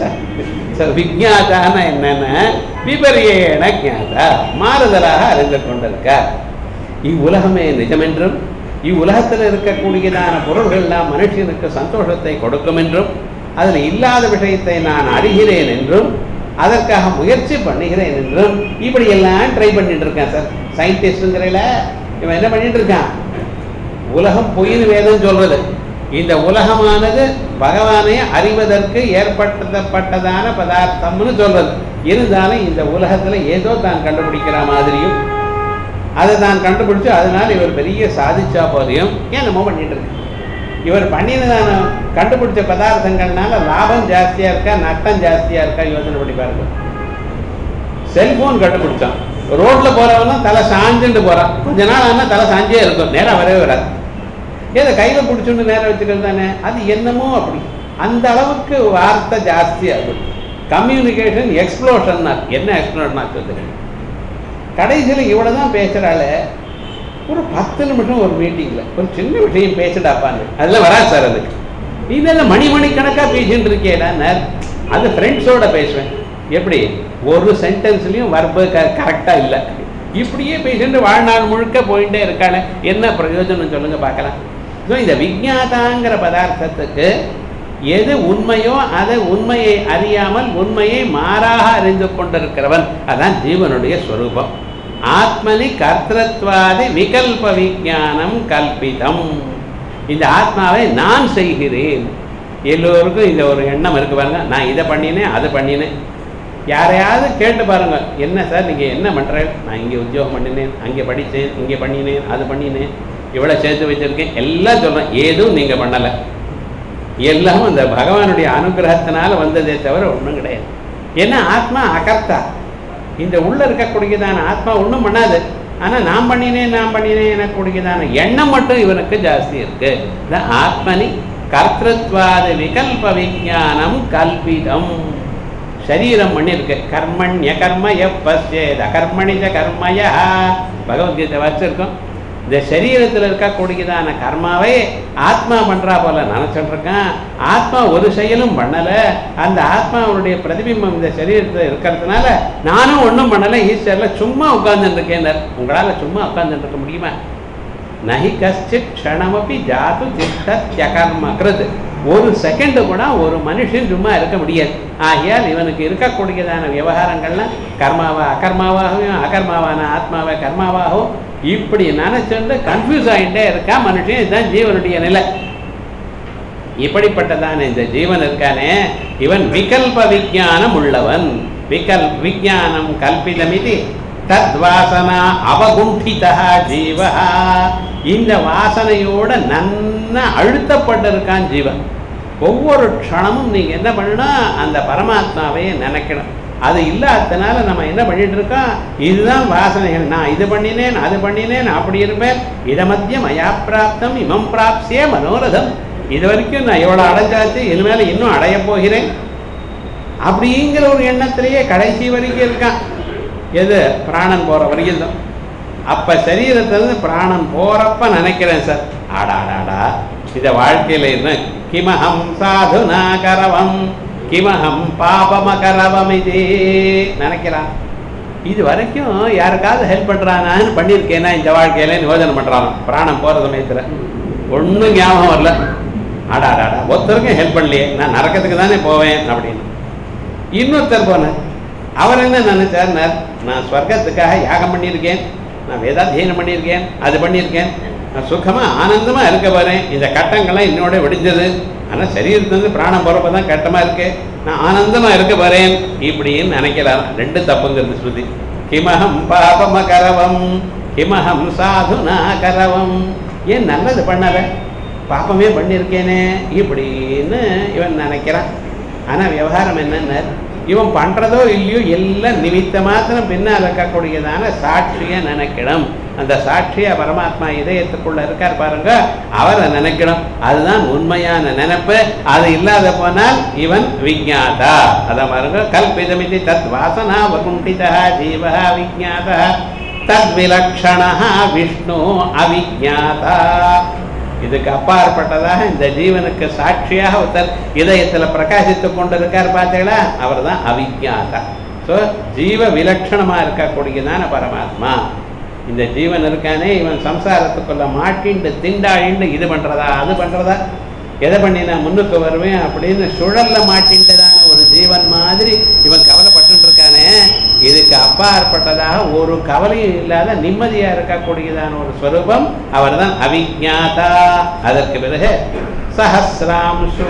விஜாதான என்னன்னா விபர்யேன ஞாதா மாறுதலாக அறிந்து கொண்டிருக்கார் இவ்வுலகமே நிஜமென்றும் இவ்வுலகத்தில் இருக்கக்கூடியதான பொருள்கள்லாம் மனுஷனுக்கு சந்தோஷத்தை கொடுக்கும் என்றும் அதில் இல்லாத விஷயத்தை நான் அறிகிறேன் என்றும் அதற்காக முயற்சி பண்ணுகிறேன் என்றும் இப்படி எல்லாம் ட்ரை பண்ணிட்டு இருக்கேன் சார் சயின்டிஸ்டுங்கிறல இவன் என்ன பண்ணிட்டு இருக்கான் உலகம் பொய்னு வேதம் சொல்றது இந்த உலகமானது பகவானை அறிவதற்கு ஏற்படுத்தப்பட்டதான பதார்த்தம்னு சொல்றது இருந்தாலும் இந்த உலகத்துல ஏதோ தான் கண்டுபிடிக்கிற மாதிரியும் அதை தான் கண்டுபிடிச்சு அதனால இவர் பெரிய சாதிச்சா போதையும் என்னமோ பண்ணிட்டு இருக்கு இவர் பண்ணினதான கண்டுபிடிச்ச பதார்த்தங்கள்னால லாபம் ஜாஸ்தியா இருக்கா நட்டம் ஜாஸ்தியா இருக்கா யோசனை பண்ணி பாருங்க செல்போன் கண்டுபிடிச்சான் ரோட்ல போறவனும் தலை சாஞ்சுட்டு போறான் கொஞ்ச நாள் ஆனா தலை சாஞ்சே இருக்கும் நேரா வரவே வராது ஏதோ கையில பிடிச்சுட்டு நேரம் வச்சுக்கிறது தானே அது என்னமோ அப்படி அந்த அளவுக்கு வார்த்தை ஜாஸ்தி ஆகும் கம்யூனிகேஷன் எக்ஸ்ப்ளோஷன் என்ன எக்ஸ்ப்ளோஷன் ஆக்குது கடைசியில் இவ்வளோ தான் பேசுகிறாள் ஒரு பத்து நிமிஷம் ஒரு மீட்டிங்கில் ஒரு சின்ன விஷயம் பேசிடாப்பான்னு அதெல்லாம் வராது சார் அதுக்கு இதெல்லாம் மணி மணி கணக்காக பேசிட்டு இருக்கேன் அது ஃப்ரெண்ட்ஸோட பேசுவேன் எப்படி ஒரு சென்டென்ஸ்லையும் வர்பு க கரெக்டாக இல்லை இப்படியே பேசிட்டு வாழ்நாள் முழுக்க போயிட்டே இருக்காளே என்ன பிரயோஜனம் சொல்லுங்க பார்க்கலாம் ஸோ இந்த விஜாதாங்கிற பதார்த்தத்துக்கு எது உண்மையோ அதை உண்மையை அறியாமல் உண்மையை மாறாக அறிந்து கொண்டிருக்கிறவன் அதான் ஜீவனுடைய ஸ்வரூபம் ஆத்மனி கர்த்தத்வாதி விகல்ப விஜானம் கல்பிதம் இந்த ஆத்மாவை நான் செய்கிறேன் எல்லோருக்கும் இந்த ஒரு எண்ணம் இருக்கு பாருங்க நான் இதை பண்ணினேன் அதை பண்ணினேன் யாரையாவது கேட்டு பாருங்க என்ன சார் நீங்கள் என்ன பண்ணுற நான் இங்கே உத்தியோகம் பண்ணினேன் அங்கே படித்தேன் இங்கே பண்ணினேன் அது பண்ணினேன் இவ்வளோ சேர்த்து வச்சிருக்கேன் எல்லாம் சொல்கிறேன் ஏதும் நீங்கள் பண்ணலை எல்லாம் அந்த பகவானுடைய அனுகிரகத்தினால வந்ததே தவிர ஒன்றும் கிடையாது ஏன்னா ஆத்மா அகர்த்தா இந்த உள்ள இருக்கக்கூடியதான ஆத்மா ஒன்றும் பண்ணாது ஆனால் நான் பண்ணினேன் நான் பண்ணினேன் எனக்கூடியதான எண்ணம் மட்டும் இவனுக்கு ஜாஸ்தி இருக்கு இந்த ஆத்மனி கர்த்தத்வாத விகல்ப விஜானம் கல்பிதம் சரீரம் பண்ணிருக்கு கர்மண்ய கர்ம எப்பசேத கர்மணிஜ கர்மய பகவத்கீதை வச்சிருக்கோம் இந்த சரீரத்தில் இருக்கக்கூடியதான கர்மாவை ஆத்மா பண்றா போல நினைச்சிட்டு இருக்கான் ஆத்மா ஒரு செயலும் பண்ணல அந்த ஆத்மாவுடைய பிரதிபிம்பம் இந்த சரீரத்தில் இருக்கிறதுனால நானும் ஒன்றும் பண்ணல ஈஸ்வரில் சும்மா உட்கார்ந்துட்டு இருக்கேன் உங்களால சும்மா உட்கார்ந்துட்டு இருக்க முடியுமா நஹி கஷ்டித் க்ஷணமப்பி ஜாது சித்தத்யகர்ம கிருத் ஒரு செகண்டு கூட ஒரு மனுஷன் சும்மா இருக்க முடியாது ஆகையால் இவனுக்கு இருக்கக்கூடியதான விவகாரங்கள்லாம் கர்மாவா அகர்மாவாகவும் அகர்மாவான ஆத்மாவை கர்மாவாகவும் இப்படி நினைச்சுட்டு கன்ஃபியூஸ் ஆகிட்டே இருக்கா மனுஷன் இதுதான் ஜீவனுடைய நிலை இப்படிப்பட்டதான இந்த ஜீவன் இருக்கானே இவன் விகல்ப விஜானம் உள்ளவன் விகல் விஜானம் கல்பிதமிதி தத்வாசனா அவகுண்டிதா ஜீவ இந்த வாசனையோட நன்னா அழுத்தப்பட்டிருக்கான் ஜீவன் ஒவ்வொரு க்ஷணமும் நீங்க என்ன பண்ணணும் அந்த பரமாத்மாவையே நினைக்கணும் அது இல்லாததுனால நம்ம என்ன பண்ணிட்டு இருக்கோம் இதுதான் வாசனைகள் நான் இது பண்ணினேன் அது பண்ணினேன் அப்படி இருப்பேன் இதை மத்தியம் மயா பிராப்தம் இமம் பிராப்சியே மனோரதம் இது வரைக்கும் நான் எவ்வளோ அடைஞ்சாச்சு இனிமேல் இன்னும் அடைய போகிறேன் அப்படிங்கிற ஒரு எண்ணத்திலேயே கடைசி வரைக்கும் இருக்கான் எது பிராணன் போகிற வரைக்கும் தான் அப்போ சரீரத்திலிருந்து பிராணன் போகிறப்ப நினைக்கிறேன் சார் ஆடாடாடா இதை வாழ்க்கையில் என்ன கிமஹம் சாதுனா கரவம் கிமஹம் பாபமகரவம் இது நினைக்கிறான் இது வரைக்கும் யாருக்காவது ஹெல்ப் பண்றானான்னு பண்ணியிருக்கேனா இந்த வாழ்க்கையில யோஜனை பண்றான் பிராணம் போற சமயத்துல ஒண்ணும் ஞாபகம் வரல ஆடாடாடா ஒருத்தருக்கும் ஹெல்ப் பண்ணலையே நான் நரக்கத்துக்கு தானே போவேன் அப்படின்னு இன்னொருத்தர் போனார் அவர் என்ன நினைச்சார் நான் ஸ்வர்க்கத்துக்காக யாகம் பண்ணியிருக்கேன் நான் வேதாத்தியனம் பண்ணியிருக்கேன் அது பண்ணியிருக்கேன் நான் சுகமா ஆனந்தமா இருக்க போறேன் இந்த கட்டங்கள்லாம் என்னோட வெடிஞ்சது ஆனா சரீரத்துலேருந்து பிராணம் போறப்ப தான் கட்டமா இருக்கு நான் ஆனந்தமா இருக்க போறேன் இப்படின்னு நினைக்கலாம் ரெண்டு தப்புங்கிறது ஸ்ருதி கிமஹம் பாபம கரவம் கிமஹம் சாதுனா கரவம் ஏன் நல்லது பண்ணல பாப்பமே பண்ணியிருக்கேனே இப்படின்னு இவன் நினைக்கிறான் ஆனா விவகாரம் என்னன்னா இவன் பண்றதோ இல்லையோ எல்லாம் நிமித்த மாத்திரம் பின்னால் இருக்கக்கூடியதான சாட்சியை நினைக்கணும் அந்த சாட்சியா பரமாத்மா இதயத்துக்குள்ள இருக்கார் பாருங்க அவரை நினைக்கணும் அதுதான் உண்மையான நினைப்பு அது இல்லாத போனால் இவன் விஜாதா அதான் பாருங்க கல்பிதமிதி தத் வாசனா வகுண்டிதா ஜீவா விஜாதா தத் விலக்ஷணா விஷ்ணு அவிஜாதா இதுக்கு அப்பாற்பட்டதாக இந்த ஜீவனுக்கு சாட்சியாக ஒருத்தர் இதயத்துல பிரகாசித்து கொண்டிருக்கார் பார்த்தீங்களா அவர் தான் அவிஜாதா ஸோ ஜீவ விலட்சணமா இருக்கக்கூடியதான பரமாத்மா இந்த ஜீவன் இருக்கானே இவன் சம்சாரத்துக்குள்ள மாட்டிண்டு திண்டாடிண்டு இது பண்றதா அது பண்றதா எதை பண்ணி நான் முன்னுக்கு வருவேன் அப்படின்னு சுழல்ல மாட்டின்றதான ஒரு ஜீவன் மாதிரி இவன் கவலைப்பட்டு இருக்கானே இதுக்கு அப்பாற்பட்டதாக ஒரு கவலையும் இல்லாத நிம்மதியா இருக்கக்கூடியதான ஒரு ஸ்வரூபம் அவர்தான் அவிஜாதா அதற்கு பிறகு சஹசிராம்சு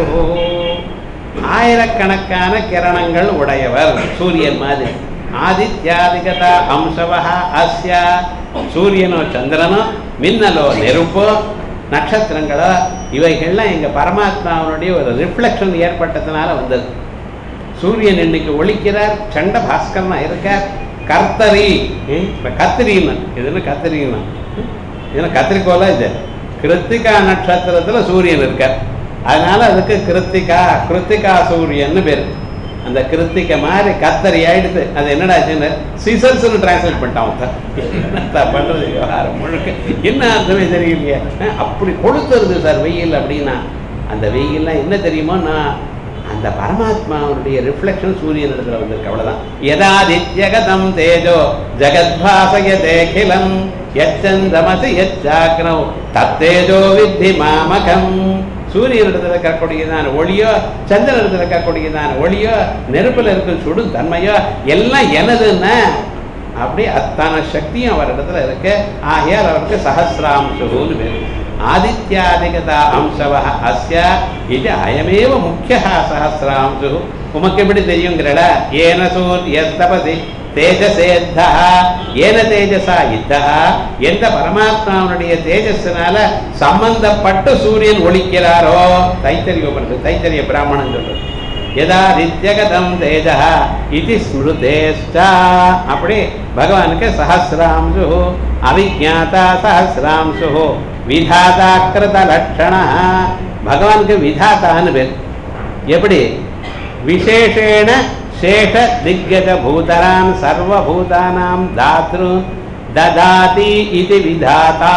ஆயிரக்கணக்கான கிரணங்கள் உடையவர் சூரியன் மாதிரி ஆதித்யாதிகதா அம்சவா அஸ்ய சூரியனோ சந்திரனோ மின்னலோ நெருப்போ நட்சத்திரங்களோ இவைகள்லாம் எங்க பரமாத்மாவனுடைய ஒரு ரிஃப்ளெக்ஷன் ஏற்பட்டதுனால வந்தது சூரியன் இன்னைக்கு ஒழிக்கிறார் சண்ட பாஸ்கரனா இருக்கார் கர்த்தரி ம், இப்ப கத்திரின்னு இதுன்னு கத்திரின்னு இதுன்னு கத்திரிக்கோலா இது கிருத்திகா நட்சத்திரத்துல சூரியன் இருக்கார் அதனால அதுக்கு கிருத்திகா கிருத்திகா சூரியன்னு பேரு அந்த கிருத்திகை மாதிரி கத்தரி ஆயிடுது அது என்னடாச்சுன்னு சீசன்ஸ்னு டிரான்ஸ்லேட் பண்ணிட்டான் ஒருத்தன். என்னத்தா பண்றது விவகாரம் முழுக்க என்ன அர்த்தமே தெரியலையே அஹ், அப்படி கொளுத்துறது சார் வெயில் அப்படின்னா அந்த வெயில்லாம் என்ன தெரியுமோ நான் அந்த பரமாத்மாவுடைய ரிஃப்ளெக்ஷன் சூரியன் இடத்துல வந்திருக்கு அவ்வளவுதான் யதாதித்யகதம் தேஜோ ஜகத்பாசயதேகிலம் எச்சந்தமசி எச்சாக்னோ தத்தேஜோ வித்தி மாமகம் சூரியன் இடத்துல இருக்கக்கூடியதான ஒளியோ சந்திரன் இடத்துல இருக்கக்கூடியதான ஒளியோ நெருப்புல இருக்கும் சுடு தன்மையோ எல்லாம் எனதுன்னா அப்படி அத்தனை சக்தியும் அவர் இடத்துல இருக்கு ஆகையால் அவருக்கு சஹசிராம்சுன்னு பேரு ஆதித்யாதிகதா அம்சவ அஸ்ய இது அயமேவ முக்கிய சஹசிராம்சு உமக்கு எப்படி தெரியுங்கிறடா ஏன சூரியஸ்தபதி தேஜசேத்தா ஏன தேஜசா இத்தா எந்த பரமாத்மாவனுடைய தேஜஸ்னால சம்பந்தப்பட்டு சூரியன் ஒழிக்கிறாரோ தைத்தரிய உபனிஷத், தைத்தரிய பிராமணன் சொல்றது யதாதித்யகதம் தேஜா இது ஸ்மிருதேஷ்டா அப்படி பகவானுக்கு சஹசிராம்சு அவிஜாதா சஹசிராம்சு விதாதா கிருத லட்சண பகவானுக்கு விதாதான்னு பேர் எப்படி விசேஷேண சேஷ திக்கஜ பூதரான் சர்வபூதானாம் தாத்ரு ததாதி இது விதாதா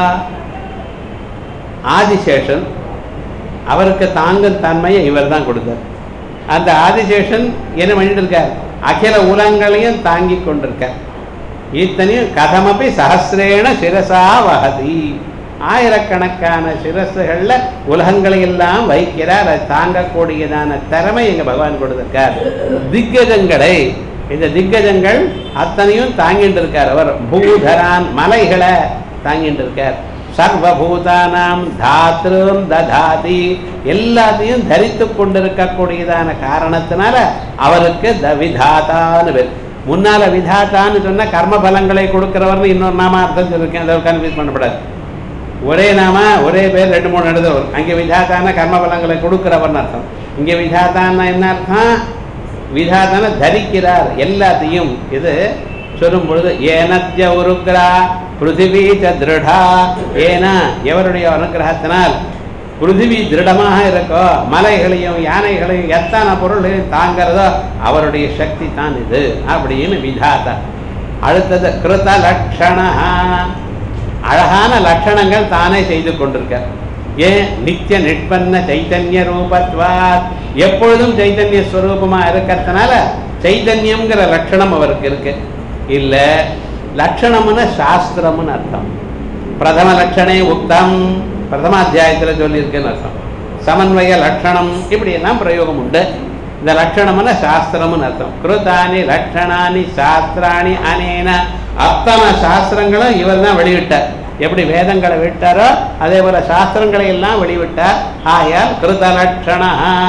ஆதிசேஷன் அவருக்கு தாங்கும் தன்மையை இவர் தான் கொடுத்தார் அந்த ஆதிசேஷன் என்ன பண்ணிட்டு இருக்கார் அகில உலகங்களையும் தாங்கி கொண்டிருக்கார் இத்தனையும் கதமப்பி சஹசிரேண சிரசா வகதி ஆயிரக்கணக்கான சிரசுகள்ல உலகங்களை எல்லாம் வைக்கிறார் அதை தாங்கக்கூடியதான திறமை எங்க பகவான் கொடுத்திருக்கார் திக்கஜங்களை இந்த திக்கஜங்கள் அத்தனையும் தாங்கிட்டு இருக்கார் அவர் பூதரான் மலைகளை தாங்கிட்டு இருக்கார் சர்வபூதானாம் தாத்ரும் ததாதி எல்லாத்தையும் தரித்து கொண்டிருக்கக்கூடியதான காரணத்தினால அவருக்கு த விதாதான்னு பேர் முன்னால விதாதான்னு சொன்னா கர்ம பலங்களை கொடுக்கிறவர்னு இன்னொரு நாம அர்த்தம் சொல்லியிருக்கேன் அதை கன்ஃபியூஸ் பண்ணக்கூடாது ஒரே நாம ஒரே பேர் ரெண்டு மூணு எழுத வரும் அங்கே விதாதான கர்ம பலங்களை கொடுக்கிறவர்னு அர்த்தம் இங்கே விதாதான்னா என்ன அர்த்தம் விதாதான தரிக்கிறார் எல்லாத்தையும் இது சொல்லும் பொழுது ஏனத்ய உருக்ரா பிருத்திவி ச திருடா ஏனா எவருடைய அனுகிரகத்தினால் பிருத்திவி திருடமாக இருக்கோ மலைகளையும் யானைகளையும் எத்தனை பொருளையும் தாங்கிறதோ அவருடைய சக்தி தான் இது அப்படின்னு விதாதா அடுத்தது கிருத லட்சணா அழகான லட்சணங்கள் தானே செய்து கொண்டிருக்கார் ஏன் நித்திய நிஷ்பன்ன சைத்தன்ய ரூபத்வாத் எப்பொழுதும் சைத்தன்ய ஸ்வரூபமா இருக்கிறதுனால சைத்தன்யம்ங்கிற லட்சணம் அவருக்கு இருக்கு இல்ல லட்சணம்னு சாஸ்திரம்னு அர்த்தம் பிரதம லட்சணே உக்தம் பிரதம அத்தியாயத்துல சொல்லியிருக்கேன்னு அர்த்தம் சமன்வய லட்சணம் இப்படி எல்லாம் பிரயோகம் உண்டு இந்த லட்சணம்னு சாஸ்திரம்னு அர்த்தம் கிருதானி லட்சணானி சாஸ்திராணி அனேன அத்தனை சாஸ்திரங்களும் இவர் தான் வெளியிட்டார் எப்படி வேதங்களை விட்டாரோ அதே போல சாஸ்திரங்களை எல்லாம் வெளிவிட்டார் ஆயால் கிருத லட்சணா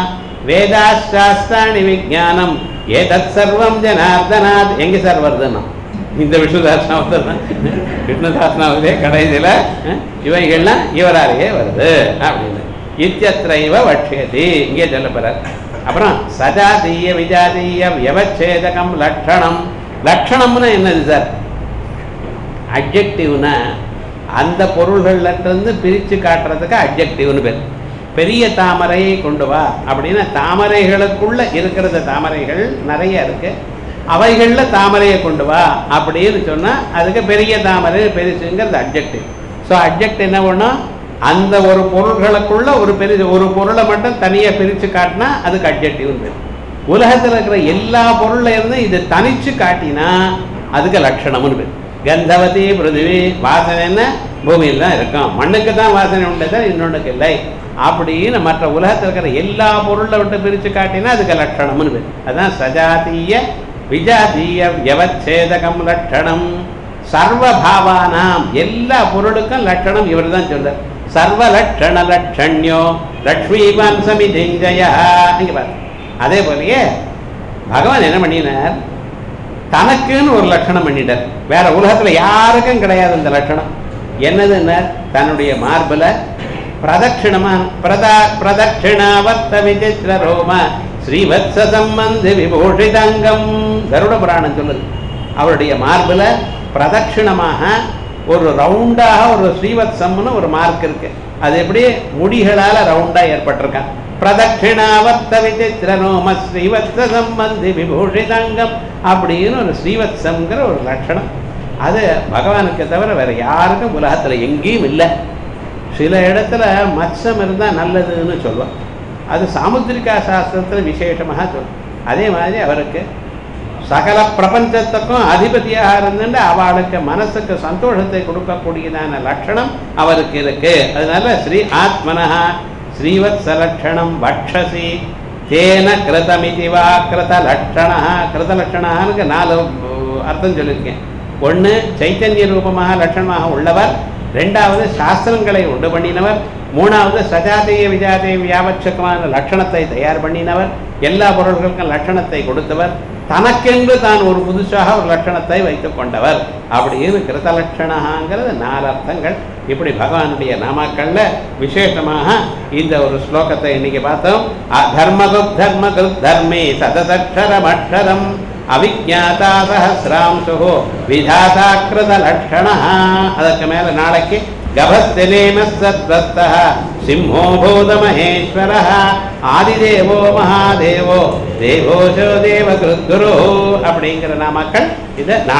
வேதாசாஸ்திராணி விஜானம் ஏதத் சர்வம் ஜனார்தனாத் எங்க சார் வருதுன்னா இந்த விஷ்ணுதாசனாவதான் விஷ்ணுதாசனாவதே கடைசியில அஹ், இவைகள்லாம் இவராலேயே வருது அப்படின்னு இத்தியத்திரைவ வட்சியதி இங்கே சொல்லப்படுறார் அப்புறம் சஜாதீய விஜாதீய வியவச்சேதகம் லட்சணம் லட்சணம்னு என்னது சார் அப்ஜெக்டிவ்னா அந்த பொருள்கள்ல இருந்து பிரித்து காட்டுறதுக்கு அப்ஜெக்டிவ்னு பேர் பெரிய தாமரையை கொண்டு வா அப்படின்னா தாமரைகளுக்குள்ள இருக்கிறது தாமரைகள் நிறைய இருக்கு அவைகள்ல தாமரையை கொண்டு வா அப்படின்னு சொன்னா அதுக்கு பெரிய தாமரை பெருசுங்கிறது அப்ஜெக்டிவ் ஸோ அப்ஜெக்ட் என்ன பண்ணும் அந்த ஒரு பொருள்களுக்குள்ள ஒரு பெரிய ஒரு பொருளை மட்டும் தனியா பிரித்து காட்டினா அதுக்கு அப்ஜெக்டிவ்னு பேர் உலகத்தில் இருக்கிற எல்லா பொருள்ல இருந்தும் இது தனிச்சு காட்டினா அதுக்கு லட்சணம்னு பேர் கந்தவதி பிருத்திவி வாசனை என்ன பூமியில் தான் இருக்கும் மண்ணுக்கு தான் வாசனை உண்டு தான் இன்னொன்றுக்கு இல்லை அப்படின்னு மற்ற உலகத்தில் இருக்கிற எல்லா பொருளை விட்டு பிரித்து காட்டினா அதுக்கு லட்சணம்னு பேர் அதான் சஜாதீய விஜாதீய வியவச்சேதகம் லட்சணம் சர்வபாவானாம் எல்லா பொருளுக்கும் லட்சணம் இவர் தான் சொல்றார் சர்வ லட்சண லட்சண்யோ லக்ஷ்மிவான் சமிதிஞ்சயா இங்க பாரு அதே போலயே பகவான் என்ன பண்ணினார் தனக்குன்னு ஒரு லட்சணம் பண்ணிட்டார் வேற உலகத்துல யாருக்கும் கிடையாது இந்த லட்சணம் என்னதுன்னா தன்னுடைய மார்புல பிரதட்சிணமா பிரதா பிரதட்சிணாவர்த்த விசித்திர ரோம ஸ்ரீவத்ச சம்பந்தி விபூஷிதங்கம் கருட புராணம் சொல்லுது அவருடைய மார்புல பிரதட்சிணமாக ஒரு ரவுண்டாக ஒரு ஸ்ரீவத்சம்னு ஒரு மார்க் இருக்கு அது எப்படி முடிகளால ரவுண்டா ஏற்பட்டிருக்கான் பிரதட்சிணாவர்த்த விசித்திர ரோம ஸ்ரீவத்ச சம்பந்தி விபூஷிதங்கம் அப்படின்னு ஒரு ஸ்ரீவத்சம்ங்கிற ஒரு லட்சணம் அது பகவானுக்கு தவிர வேற யாருக்கும் உலகத்துல எங்கேயும் இல்லை சில இடத்துல மத்சம் இருந்தால் நல்லதுன்னு சொல்லுவான் அது சாமுத்திரிகா சாஸ்திரத்தில் விசேஷமாக சொல்லும் அதே மாதிரி அவருக்கு சகல பிரபஞ்சத்துக்கும் அதிபதியாக இருந்துட்டு அவளுக்கு மனசுக்கு சந்தோஷத்தை கொடுக்கக்கூடியதான லட்சணம் அவருக்கு இருக்கு அதனால ஸ்ரீ ஆத்மனஹா ஸ்ரீவத்ஸ லட்சணம் வக்ஷசி தேன கிருதமிதி வா கிருத லட்சணா கிருத லட்சணான்னு நாலு அஹ், அர்த்தம் சொல்லியிருக்கேன் ஒன்று சைத்தன்ய ரூபமாக லட்சணமாக உள்ளவர் ரெண்டாவது சாஸ்திரங்களை உண்டு பண்ணினவர் மூணாவது சஜாதேய விஜாதேய வியாபட்சகமான லட்சணத்தை தயார் பண்ணினவர் எல்லா பொருள்களுக்கும் லட்சணத்தை கொடுத்தவர் தனக்கென்று தான் ஒரு புதுசாக ஒரு லட்சணத்தை வைத்துக் கொண்டவர் அப்படின்னு கிருத லட்சணாங்கிறது நாலு அர்த்தங்கள் இப்படி பகவானுடைய நாமாக்கள்ல விசேஷமாக இந்த ஒரு ஸ்லோகத்தை இன்னைக்கு பார்த்தோம் தர்மகுப் தர்மகுப் தர்மே சததக்ஷரமக்ஷரம் அவிஜாதா சஹசிராம்சு விதாதா கிருத லட்சண அதற்கு மேல நாளைக்கு கபஸ்தினேம சத்வஸ்த சிம்மோ பூத மகேஸ்வர ஆதிதேவோ மகாதேவோ தேவோஷோ தேவ குரு அப்படிங்கிற நாமக்கள் இதை